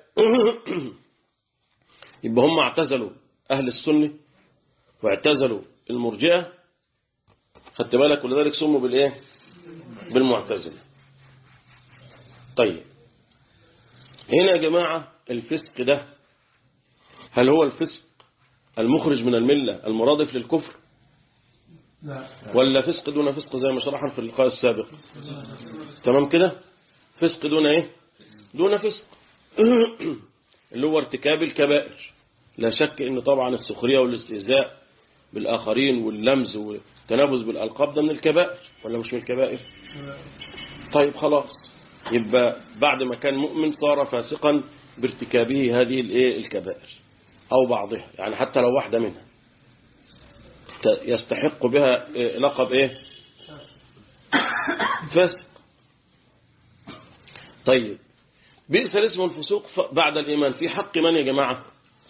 يبقى هم اعتزلوا أهل السنة واعتزلوا المرجئة خدت بالك ولذلك سموا بالإيه بالمعتزلة طيب هنا يا جماعة الفسق ده هل هو الفسق المخرج من الملة المرادف للكفر لا ولا فسق دون فسق زي ما شرحنا في اللقاء السابق تمام كده فسق دون ايه دون فسق اللي هو ارتكاب الكبائر لا شك ان طبعا السخرية والاستهزاء بالآخرين واللمز والتنابز بالألقاب ده من الكبائر ولا مش من الكبائر طيب خلاص يبقى بعد ما كان مؤمن صار فاسقا بارتكابه هذه الايه الكبائر او بعضها يعني حتى لو واحدة منها ت- يستحق بها إيه لقب ايه فاسق طيب بئس الاسم الفسوق ف- بعد الإيمان في حق من يا جماعة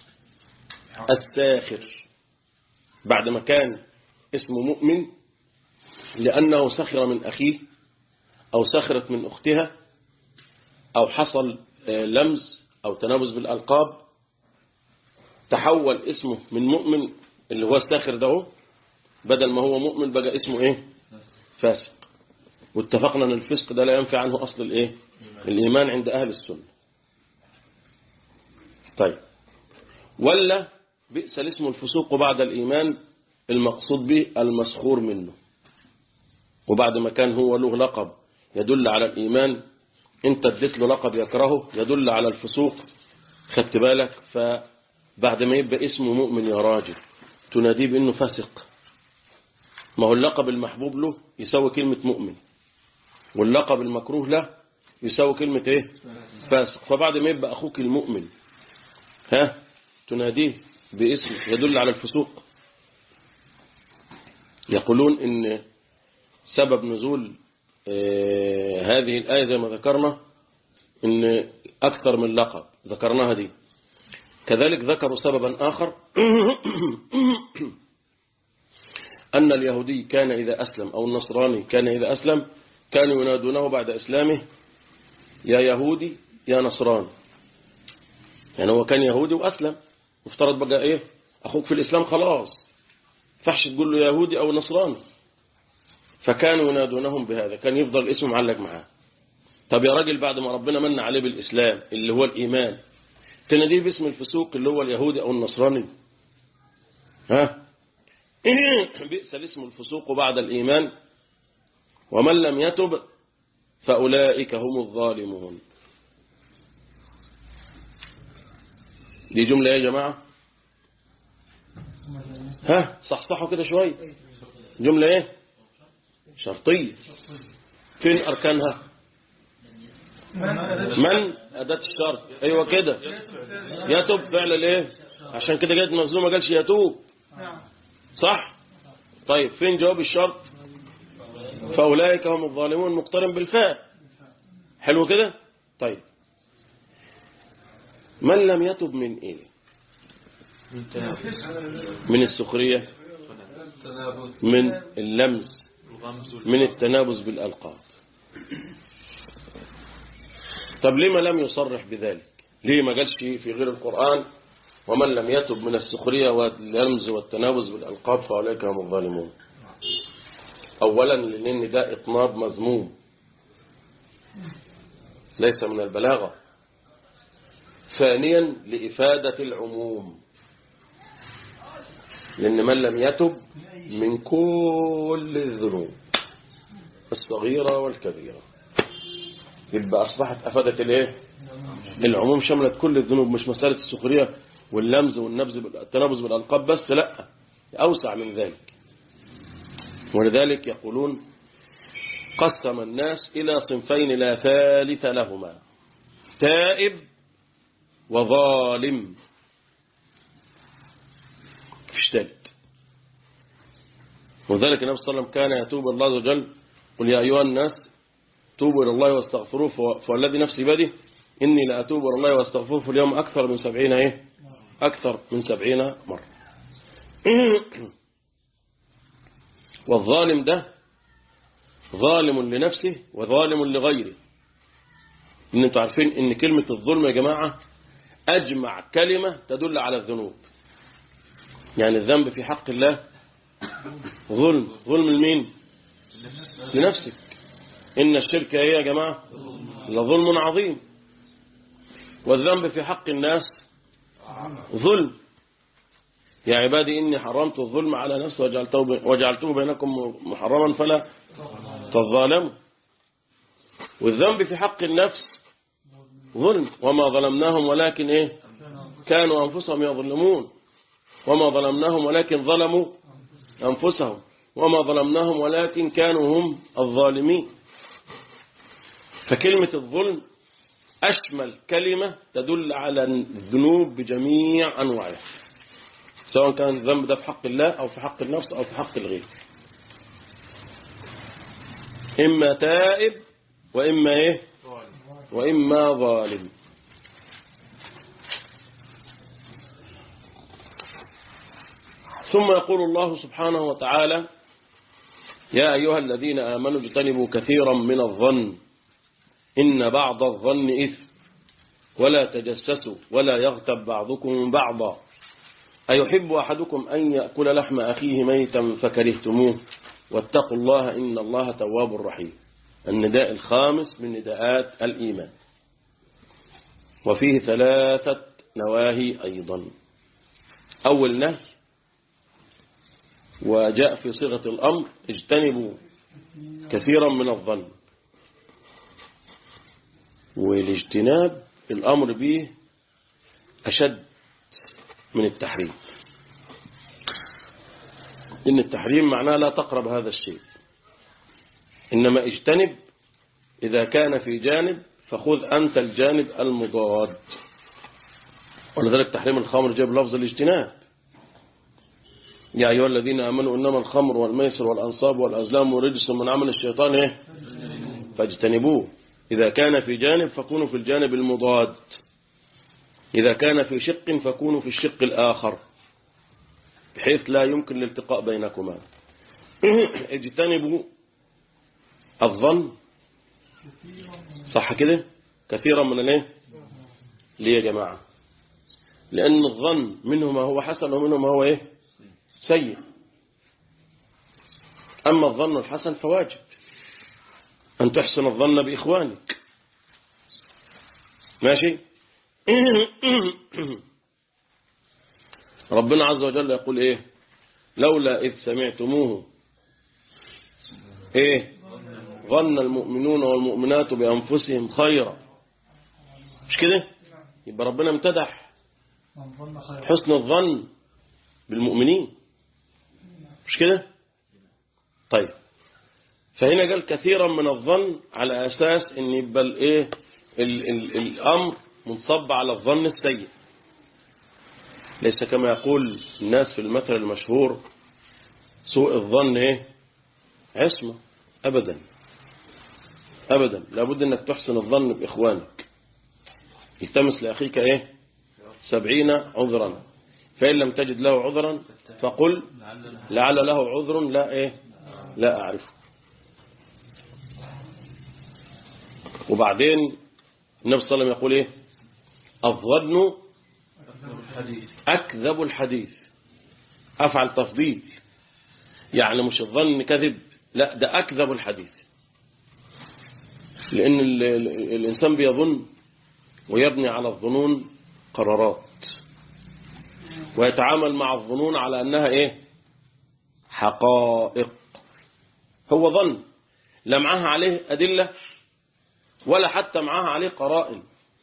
الساخر بعد ما كان اسمه مؤمن لأنه سخر من أخيه أو سخرت من أختها أو حصل آه، لمز أو تنابز بالألقاب تحول اسمه من مؤمن اللي هو الساخر ده هو، بدل ما هو مؤمن بقى اسمه ايه فاسق واتفقنا ان الفسق ده لا ينفع عنه اصل الايه الايمان عند اهل السنه طيب ولا بئس الاسم الفسوق بعد الايمان المقصود به المسخور منه وبعد ما كان هو له لقب يدل على الايمان انت اديت له لقب يكرهه يدل على الفسوق خدت بالك فبعد ما يبقى اسمه مؤمن يا راجل تناديه بانه فاسق ما هو اللقب المحبوب له يساوي كلمة مؤمن واللقب المكروه له يساوي كلمة ايه فاسق فبعد ما يبقى اخوك المؤمن ها تناديه باسم يدل على الفسوق يقولون ان سبب نزول آه، هذه الآية زي ما ذكرنا ان اكثر من لقب ذكرناها دي كذلك ذكروا سببا آخر أن اليهودي كان إذا أسلم أو النصراني كان إذا أسلم كانوا ينادونه بعد إسلامه يا يهودي يا نصراني يعني هو كان يهودي وأسلم مفترض بقى إيه أخوك في الإسلام خلاص فحش تقول له يهودي أو نصراني فكانوا ينادونهم بهذا كان يفضل الاسم معلق معاه طب يا راجل بعد ما ربنا من عليه بالإسلام اللي هو الإيمان تناديه باسم الفسوق اللي هو اليهودي أو النصراني ها بئس الاسم الفسوق بعد الإيمان ومن لم يتب فأولئك هم الظالمون دي جملة يا جماعة ها صحصحوا كده شوية جملة ايه شرطية فين أركانها من أداة الشرط أيوة كده يتوب فعل الايه عشان كده جت مظلومة قالش يتوب صح طيب فين جواب الشرط فأولئك هم الظالمون مقترن بالفاء حلو كده طيب من لم يتب من ايه من السخرية من اللمز من التنابز بالألقاب طب لما لم يصرح بذلك ليه ما قالش في غير القرآن ومن لم يتب من السخرية واللمز والتنابز بالألقاب فأولئك هم الظالمون أولا لأن ده إطناب مذموم ليس من البلاغة ثانيا لإفادة العموم لأن من لم يتب من كل الذنوب الصغيرة والكبيرة يبقى أصبحت أفادت الإيه العموم شملت كل الذنوب مش مسألة السخرية واللمز والنبز التنابز بالألقاب بس لا أوسع من ذلك ولذلك يقولون قسم الناس إلى صنفين لا ثالث لهما تائب وظالم فيش ثالث وذلك النبي صلى الله عليه وسلم كان يتوب الله عز وجل قل يا أيها الناس توبوا إلى الله واستغفروه فوالذي نفسي بده إني لأتوب إلى الله واستغفروه في اليوم أكثر من سبعين إيه أكثر من سبعين مرة والظالم ده ظالم لنفسه وظالم لغيره إن أنتم عارفين إن كلمة الظلم يا جماعة أجمع كلمة تدل على الذنوب يعني الذنب في حق الله ظلم ظلم لمين لنفسك إن الشرك إيه يا جماعة لظلم عظيم والذنب في حق الناس ظلم يا عبادي إني حرمت الظلم على نفسي وجعلته, وجعلته بينكم محرما فلا تظالموا والذنب في حق النفس ظلم وما ظلمناهم ولكن إيه كانوا أنفسهم يظلمون وما ظلمناهم ولكن ظلموا أنفسهم وما ظلمناهم ولكن كانوا هم الظالمين فكلمة الظلم أشمل كلمة تدل على الذنوب بجميع أنواعها سواء كان الذنب ده في حق الله أو في حق النفس أو في حق الغير إما تائب وإما إيه وإما ظالم ثم يقول الله سبحانه وتعالى يا أيها الذين آمنوا اجتنبوا كثيرا من الظن إن بعض الظن إثم ولا تجسسوا ولا يغتب بعضكم بعضا أيحب أحدكم أن يأكل لحم أخيه ميتا فكرهتموه واتقوا الله إن الله تواب رحيم النداء الخامس من نداءات الإيمان وفيه ثلاثة نواهي أيضا أول نهي وجاء في صيغة الأمر اجتنبوا كثيرا من الظن والاجتناب الأمر به أشد من التحريم إن التحريم معناه لا تقرب هذا الشيء إنما اجتنب إذا كان في جانب فخذ أنت الجانب المضاد ولذلك تحريم الخمر جاب لفظ الاجتناب يا أيها الذين آمنوا إنما الخمر والميسر والأنصاب والأزلام رجس من عمل الشيطان إيه؟ فاجتنبوه إذا كان في جانب فكونوا في الجانب المضاد إذا كان في شق فكونوا في الشق الآخر بحيث لا يمكن الالتقاء بينكما اجتنبوا الظن صح كده كثيرا من الايه ليه يا جماعة لأن الظن منه ما هو حسن ومنه ما هو ايه سيء أما الظن الحسن فواجب أن تحسن الظن بإخوانك ماشي ربنا عز وجل يقول ايه لولا إذ سمعتموه ايه ظن المؤمنون والمؤمنات بأنفسهم خيرا مش كده يبقى ربنا امتدح حسن الظن بالمؤمنين مش كده طيب فهنا قال كثيرا من الظن على أساس ان يبقى الايه ال ال الأمر منصب على الظن السيء ليس كما يقول الناس في المثل المشهور سوء الظن ايه عصمة أبدا أبدا لابد أنك تحسن الظن بإخوانك التمس لأخيك إيه سبعين عذرا فإن لم تجد له عذرا فقل لعل له عذر لا إيه لا أعرفه وبعدين النبي صلى الله عليه وسلم يقول إيه الظن أكذب الحديث أفعل تفضيل يعني مش الظن كذب لا ده أكذب الحديث لأن ال ال الإنسان بيظن ويبني على الظنون قرارات ويتعامل مع الظنون على أنها إيه حقائق هو ظن لا معاها عليه أدلة ولا حتى معاها عليه قرائن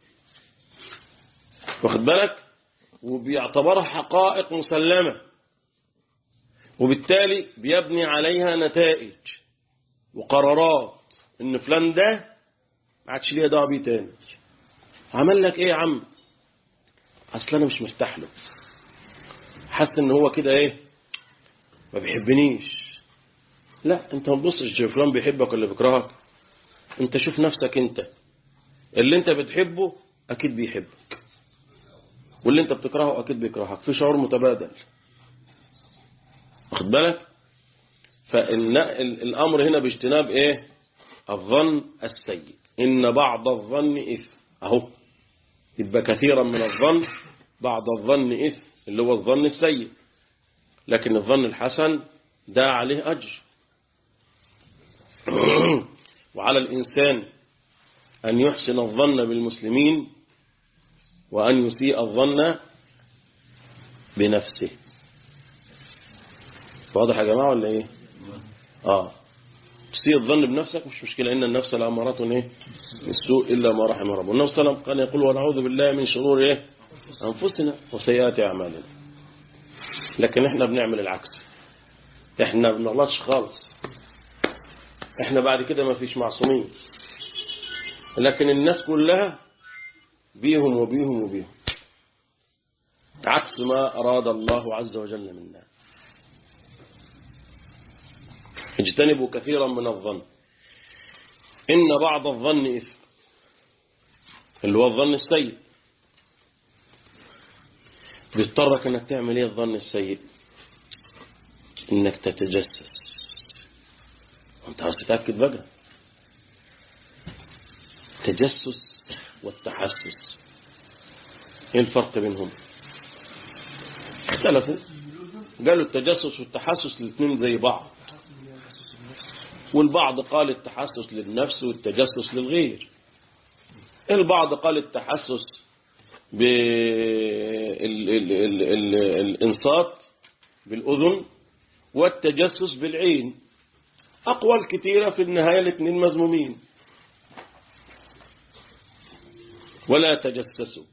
واخد بالك وبيعتبرها حقائق مسلمة وبالتالي بيبني عليها نتائج وقرارات ان فلان ده ما عادش ليا دعوه بيه تاني عمل لك ايه يا عم اصل انا مش مرتاح له حاسس ان هو كده ايه ما بيحبنيش لا انت ما تبصش فلان بيحبك ولا بيكرهك انت شوف نفسك انت اللي انت بتحبه اكيد بيحبك واللي انت بتكرهه اكيد بيكرهك في شعور متبادل واخد بالك فإن الأمر هنا باجتناب إيه الظن السيء إن بعض الظن إثم أهو يبقى كثيرا من الظن بعض الظن إثم اللي هو الظن السيء لكن الظن الحسن ده عليه أجر وعلى الإنسان أن يحسن الظن بالمسلمين وأن يسيء الظن بنفسه واضح يا جماعة ولا ايه اه تسيء الظن بنفسك مش مشكلة ان النفس لأمارات ايه السوء الا ما رحم ربه النبي صلى الله عليه وسلم كان يقول ونعوذ بالله من شرور ايه انفسنا وسيئات اعمالنا لكن احنا بنعمل العكس احنا بنغلطش خالص احنا بعد كده ما فيش معصومين لكن الناس كلها بيهم وبيهم وبيهم عكس ما أراد الله عز وجل منا اجتنبوا كثيرا من الظن إن بعض الظن إثم اللي هو الظن السيء بيضطرك انك تعمل ايه الظن السيء انك تتجسس وانت عاوز تتأكد بقى التجسس والتحسس ايه الفرق بينهم اختلفوا قالوا التجسس والتحسس الاثنين زي بعض والبعض قال التحسس للنفس والتجسس للغير البعض قال التحسس بالإنصات بالأذن والتجسس بالعين أقوال كثيرة في النهاية الاثنين مذمومين ولا تجسسوا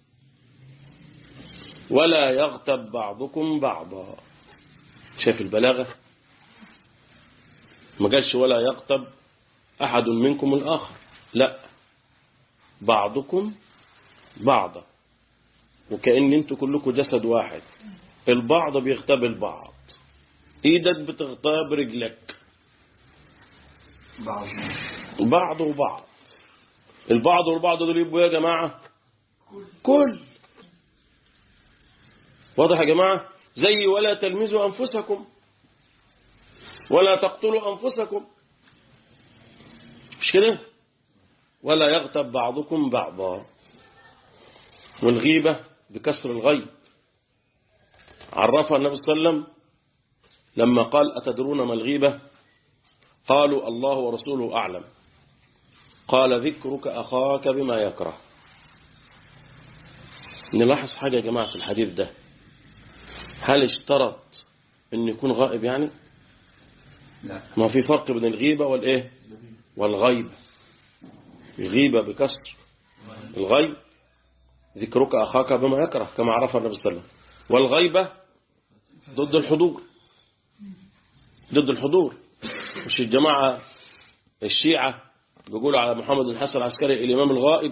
ولا يغتب بعضكم بعضا شايف البلاغة ما قالش ولا يغتب أحد منكم الآخر لا بعضكم بعضا وكأن انتوا كلكم جسد واحد البعض بيغتاب البعض ايدك بتغتاب رجلك بعض بعض وبعض البعض والبعض دول يبقوا يا جماعة كل واضح يا جماعة زي ولا تلمزوا أنفسكم ولا تقتلوا أنفسكم مش كده ولا يغتب بعضكم بعضا والغيبة بكسر الغيب عرفها النبي صلى الله عليه وسلم لما قال أتدرون ما الغيبة قالوا الله ورسوله أعلم قال ذكرك أخاك بما يكره نلاحظ حاجة يا جماعة في الحديث ده هل اشترط ان يكون غائب يعني لا ما في فرق بين الغيبة والايه والغيبة الغيبة بكسر الغيب ذكرك أخاك بما يكره كما عرفها النبي صلى الله عليه وسلم والغيبة ضد الحضور ضد الحضور مش الجماعة الشيعة بيقولوا على محمد بن الحسن العسكري الإمام الغائب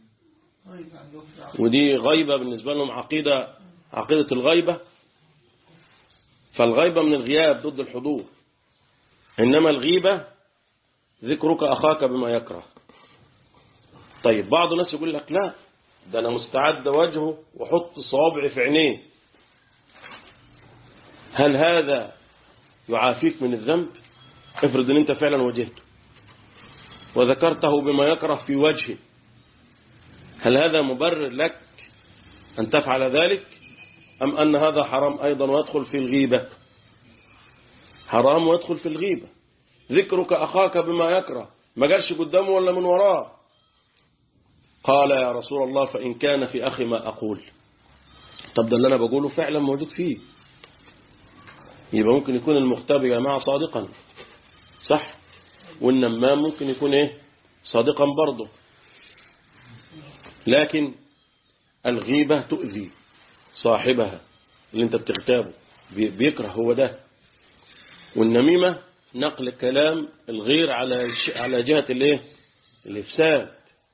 ودي غيبة بالنسبة لهم عقيدة عقيدة الغيبة فالغيبة من الغياب ضد الحضور إنما الغيبة ذكرك أخاك بما يكره طيب بعض الناس يقول لك لا ده أنا مستعد وجهه وحط صوابعي في عينيه هل هذا يعافيك من الذنب افرض ان انت فعلا واجهته وذكرته بما يكره في وجهه هل هذا مبرر لك أن تفعل ذلك أم أن هذا حرام أيضا ويدخل في الغيبة حرام ويدخل في الغيبة ذكرك أخاك بما يكره ما قالش قدامه ولا من وراه قال يا رسول الله فإن كان في أخي ما أقول طب ده اللي أنا بقوله فعلا موجود فيه يبقى ممكن يكون المغتاب يا جماعة صادقا صح والنمام ممكن يكون ايه صادقا برضه لكن الغيبة تؤذي صاحبها اللي انت بتغتابه بي- بيكره هو ده والنميمة نقل كلام الغير على ش- على جهة الايه الافساد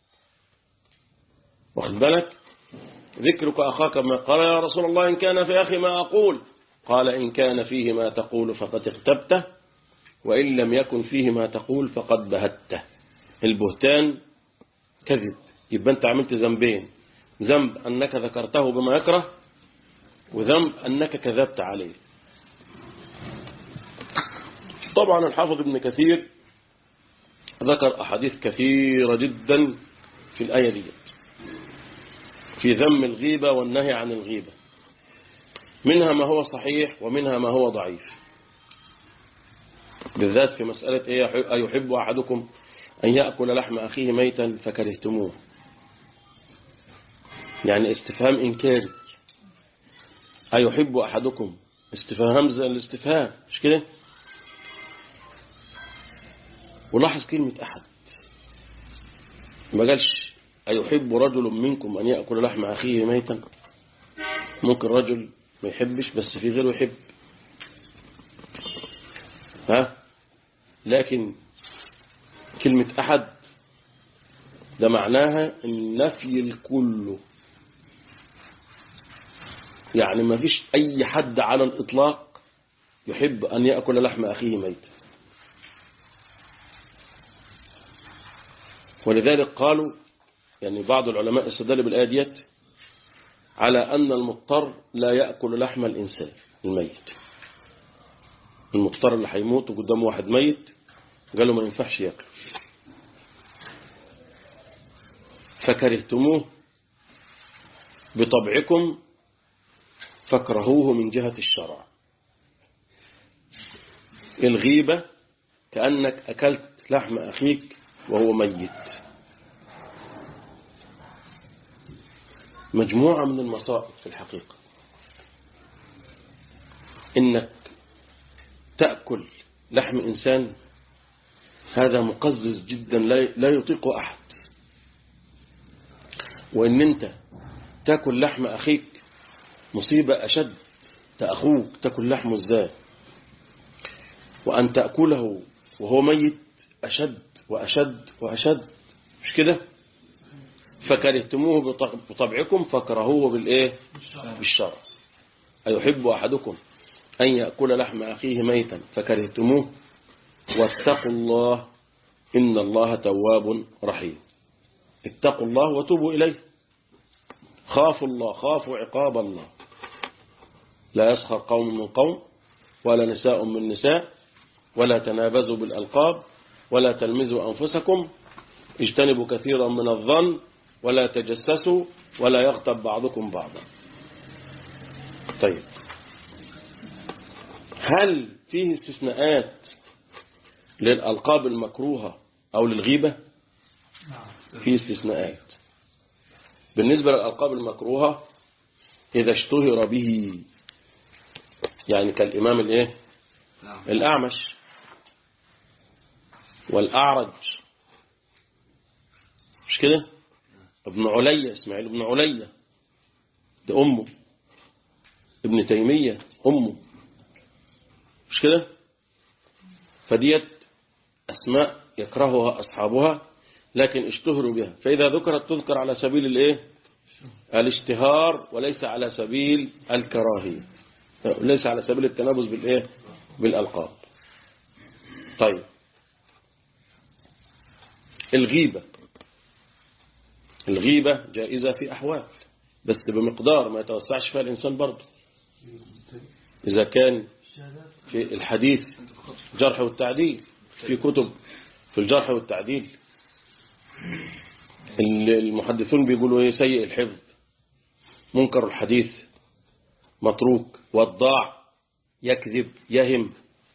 واخد بالك ذكرك أخاك ما قال يا رسول الله إن كان في أخي ما أقول قال إن كان فيه ما تقول فقد اغتبته وإن لم يكن فيه ما تقول فقد بهته البهتان كذب يبقى أنت عملت ذنبين ذنب أنك ذكرته بما يكره وذنب أنك كذبت عليه طبعا الحافظ ابن كثير ذكر أحاديث كثيرة جدا في الآية دي في ذم الغيبة والنهي عن الغيبة منها ما هو صحيح ومنها ما هو ضعيف بالذات في مسألة إيه أيحب أحدكم أن يأكل لحم أخيه ميتا فكرهتموه يعني استفهام إنكاري أيحب أحدكم استفهام زي الاستفهام مش كده ولاحظ كلمة أحد ما قالش أيحب رجل منكم أن يأكل لحم أخيه ميتا ممكن رجل ما يحبش بس في غيره يحب ها لكن كلمة أحد ده معناها النفي الكل يعني ما فيش أي حد على الإطلاق يحب أن يأكل لحم أخيه ميتا ولذلك قالوا يعني بعض العلماء استدل بالآية ديت على أن المضطر لا يأكل لحم الإنسان الميت المضطر اللي هيموت وقدامه واحد ميت قالوا ما ينفعش يأكل فكرهتموه بطبعكم فاكرهوه من جهة الشرع الغيبة كأنك أكلت لحم أخيك وهو ميت مجموعة من المصائب في الحقيقة إنك تأكل لحم إنسان هذا مقزز جدا لا لا يطيقه أحد وإن أنت تأكل لحم أخيك مصيبة أشد تأخوك تأكل لحمه ازاي وأن تأكله وهو ميت أشد وأشد وأشد مش كده فكرهتموه بطبعكم فكرهوه بالإيه بالشرع أيحب أحدكم أن يأكل لحم أخيه ميتا فكرهتموه واتقوا الله إن الله تواب رحيم اتقوا الله وتوبوا إليه خافوا الله خافوا عقاب الله لا يسخر قوم من قوم ولا نساء من نساء ولا تنابزوا بالألقاب ولا تلمزوا أنفسكم اجتنبوا كثيرا من الظن ولا تجسسوا ولا يغتب بعضكم بعضا طيب هل فيه استثناءات للألقاب المكروهة أو للغيبة في استثناءات بالنسبة للألقاب المكروهة إذا اشتهر به يعني كالإمام الإيه الأعمش والأعرج مش كده ابن عليا اسماعيل ابن عليا ده أمه ابن تيمية أمه مش كده فديت أسماء يكرهها أصحابها لكن اشتهروا بها فإذا ذكرت تذكر على سبيل الايه الاشتهار وليس على سبيل الكراهية ليس على سبيل التنابز بالايه بالألقاب طيب الغيبة الغيبة جائزة في أحوال بس بمقدار ما يتوسعش فيها الإنسان برضه إذا كان في الحديث جرح والتعديل في كتب في الجرح والتعديل المحدثون بيقولوا ايه سيء الحفظ منكر الحديث متروك وضاع يكذب يهم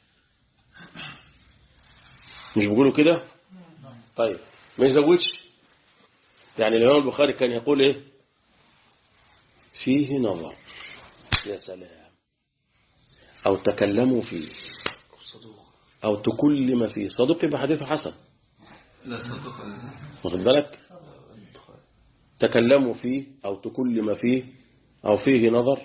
مش بيقولوا كده طيب ما يزودش يعني الإمام البخاري كان يقول ايه فيه نظر يا سلام أو تكلموا فيه أو تكلم فيه صدق يبقى حديثه حسن لا تصدق واخد بالك تكلموا فيه أو تكلم فيه أو فيه نظر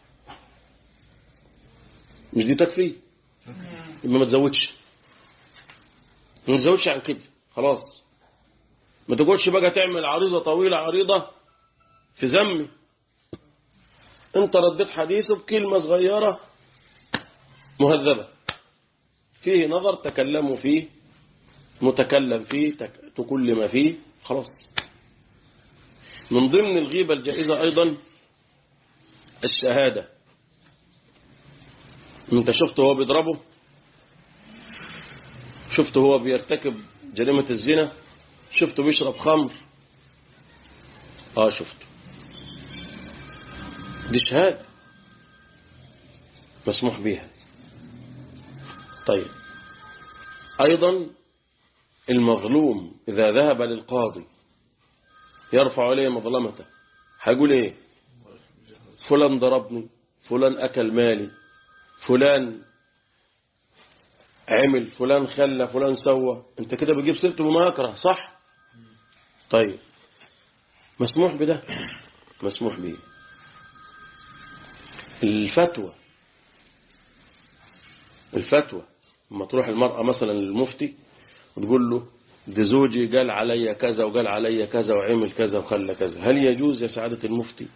مش دي تكفي يبقى ما تزودش ما تزودش عن كده خلاص ما تقعدش بقى تعمل عريضة طويلة عريضة في ذمي انت رديت حديثه بكلمة صغيرة مهذبة فيه نظر تكلموا فيه متكلم فيه تك- تكلم فيه خلاص من ضمن الغيبة الجائزة أيضا الشهادة انت شفته هو بيضربه شفته هو بيرتكب جريمة الزنا شفته بيشرب خمر اه شفته دي شهادة مسموح بيها طيب أيضا المظلوم إذا ذهب للقاضي يرفع عليه مظلمته هيقول ايه فلان ضربني فلان أكل مالي فلان عمل فلان خلى فلان سوى انت كده بتجيب سيرته بما يكره صح طيب مسموح بده مسموح به الفتوى الفتوى لما تروح المرأة مثلا للمفتي وتقول له ده زوجي قال علي كذا وقال علي كذا وعمل كذا وخلى كذا هل يجوز يا سعادة المفتي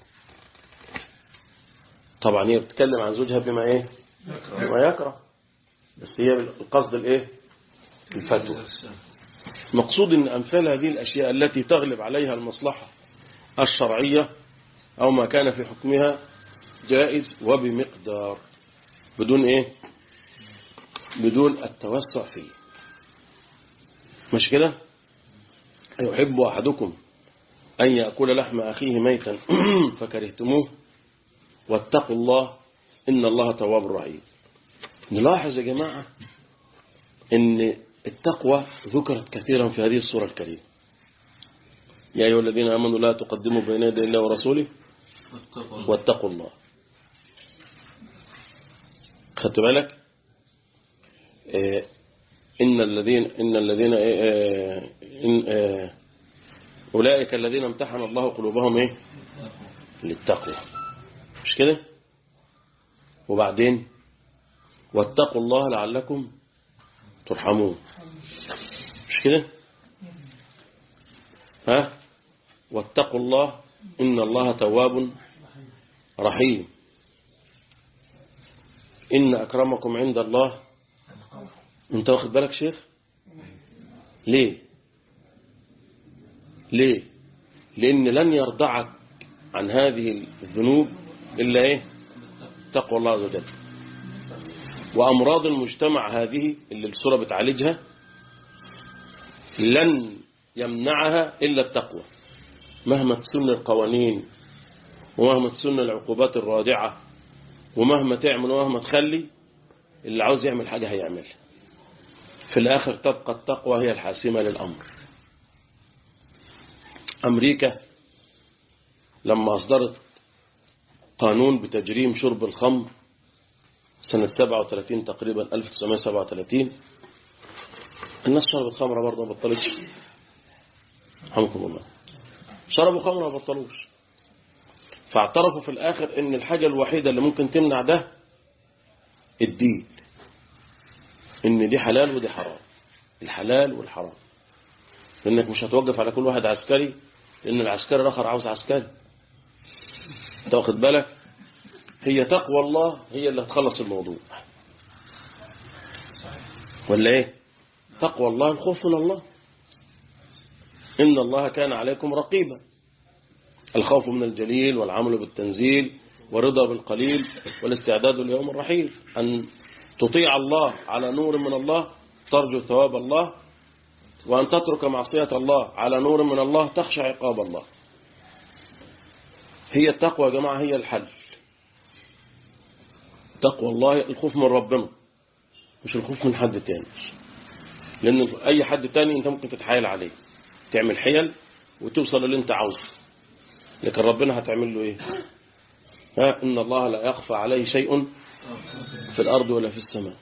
طبعا هي بتتكلم عن زوجها بما ايه بما يكره بس هي القصد الايه الفتوى مقصود ان امثال هذه الاشياء التي تغلب عليها المصلحة الشرعية او ما كان في حكمها جائز وبمقدار بدون ايه بدون التوسع فيه مش كده يحب أحدكم أن يأكل لحم أخيه ميتا فكرهتموه واتقوا الله إن الله تواب رحيم نلاحظ يا جماعة أن التقوى ذكرت كثيرا في هذه السورة الكريمة يا أيها الذين آمنوا لا تقدموا بين يدي الله ورسوله واتقوا واتقوا الله خدت بالك آه، إن الذين إن الذين آه، إن آه، أولئك الذين امتحن الله قلوبهم إيه للتقوى مش كده وبعدين واتقوا الله لعلكم ترحمون مش كده ها واتقوا الله إن الله تواب رحيم إن أكرمكم عند الله أنت واخد بالك شيخ ليه ليه لأن لن يرضعك عن هذه الذنوب إلا إيه تقوى الله عز وجل وأمراض المجتمع هذه اللي السورة بتعالجها لن يمنعها إلا التقوى مهما تسن القوانين ومهما تسن العقوبات الرادعة ومهما تعمل ومهما تخلي اللي عاوز يعمل حاجة هيعملها في الآخر تبقى التقوى هي الحاسمة للأمر أمريكا لما أصدرت قانون بتجريم شرب الخمر سنة 37 تقريبا 1937 الناس شربت خمرة برضه ما بطلتش رحمكم الله شربوا خمرة ما بطلوش فاعترفوا في الآخر ان الحاجة الوحيدة اللي ممكن تمنع ده الدين ان دي حلال ودي حرام الحلال والحرام لانك مش هتوقف على كل واحد عسكري لان العسكري الاخر عاوز عسكري انت واخد بالك هي تقوى الله هي اللي هتخلص الموضوع ولا ايه تقوى الله الخوف من الله إن الله كان عليكم رقيبا الخوف من الجليل والعمل بالتنزيل ورضا بالقليل والاستعداد ليوم الرحيل أن تطيع الله على نور من الله ترجو ثواب الله وأن تترك معصية الله على نور من الله تخشى عقاب الله هي التقوى يا جماعة هي الحل تقوى الله الخوف من ربنا مش الخوف من حد تاني لأن أي حد تاني أنت ممكن تتحايل عليه تعمل حيل وتوصل اللي أنت عاوزه لكن ربنا هتعمل له إيه ها إن الله لا يخفى عليه شيء في الأرض ولا في السماء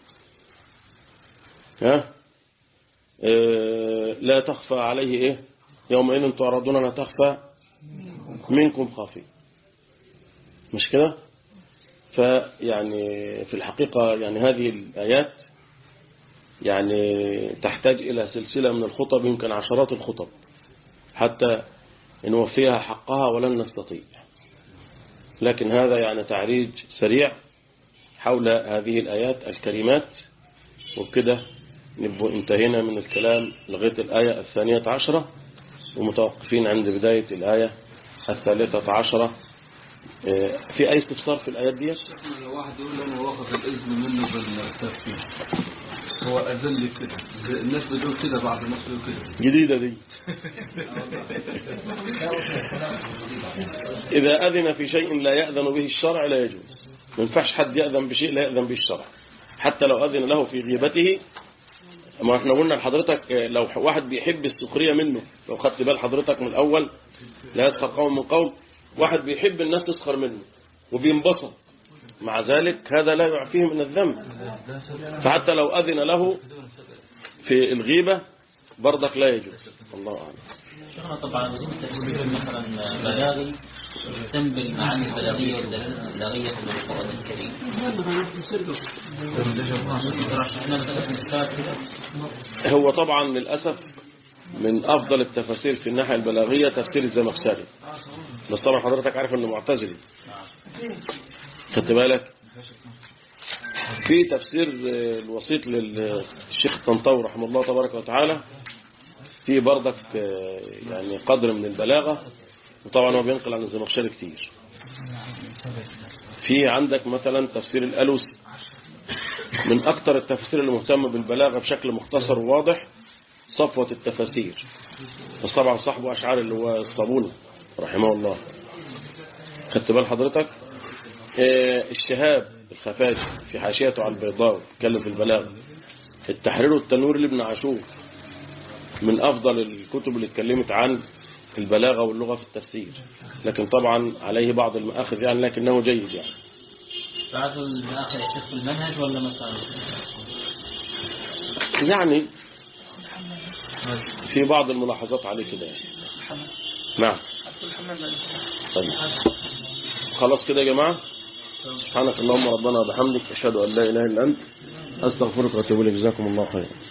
ها إيه لا تخفى عليه إيه يومئذ تعرضون لا تخفى منكم خافية مش كده فيعني في الحقيقة يعني هذه الآيات يعني تحتاج إلى سلسلة من الخطب يمكن عشرات الخطب حتى نوفيها حقها ولن نستطيع لكن هذا يعني تعريج سريع حول هذه الآيات الكريمات وبكده نبقى انتهينا من الكلام لغاية الآية الثانية عشرة ومتوقفين عند بداية الآية الثالثة عشرة إيه، في أي استفسار في الآيات دي لو واحد يقول انا واخذ الاذن منه بالتفكير هو اذن لي كده الناس بتقول كده بعض الناس بتقول كده جديدة دي إذا أذن في شيء لا يأذن به الشرع لا يجوز ما ينفعش حد يأذن بشيء لا يأذن به الشرع حتى لو أذن له في غيبته ما احنا قلنا لحضرتك لو واحد بيحب السخرية منه لو خدت بال حضرتك من الأول لا يسخر قوم من قوم واحد بيحب الناس تسخر منه وبينبسط مع ذلك هذا لا يعفيه من الذنب فحتى لو أذن له في الغيبة برضك لا يجوز الله أعلم شيخنا طبعا بدون تفسير مثلا بلاغي يهتم بالمعاني البلاغية والدلالات البلاغية في القرآن الكريم. رشحنا مثلا كتاب كده هو طبعا للأسف من أفضل التفاسير في الناحية البلاغية تفسير الزمخشري بس طبعا حضرتك عارف أنه معتزلي خدت بالك في تفسير آه، الوسيط للشيخ الطنطاوي رحمه الله تبارك وتعالى في برضك آه، يعني قدر من البلاغة وطبعا هو بينقل عن الزمخشري كتير في عندك مثلا تفسير الألوسي من أكثر التفاسير اللي مهتمة بالبلاغة بشكل مختصر وواضح صفوة التفاسير بس طبعا صاحبه أشعار اللي هو الصابوني رحمه الله خدت بال حضرتك آه، الشهاب الخفاجي في حاشيته على البيضاوي اتكلم في البلاغة التحرير والتنوير لابن عاشور من أفضل الكتب اللي اتكلمت عن البلاغة واللغة في التفسير لكن طبعا عليه بعض المآخذ يعني لكنه جيد يعني بعد الآخر يشوف في المنهج ولا مثلا يعني في بعض الملاحظات عليه كده يعني نعم طيب خلاص كده يا جماعة سبحانك اللهم ربنا وبحمدك أشهد أن لا إله إلا أنت أستغفرك وأتوب إليك جزاكم الله خيرا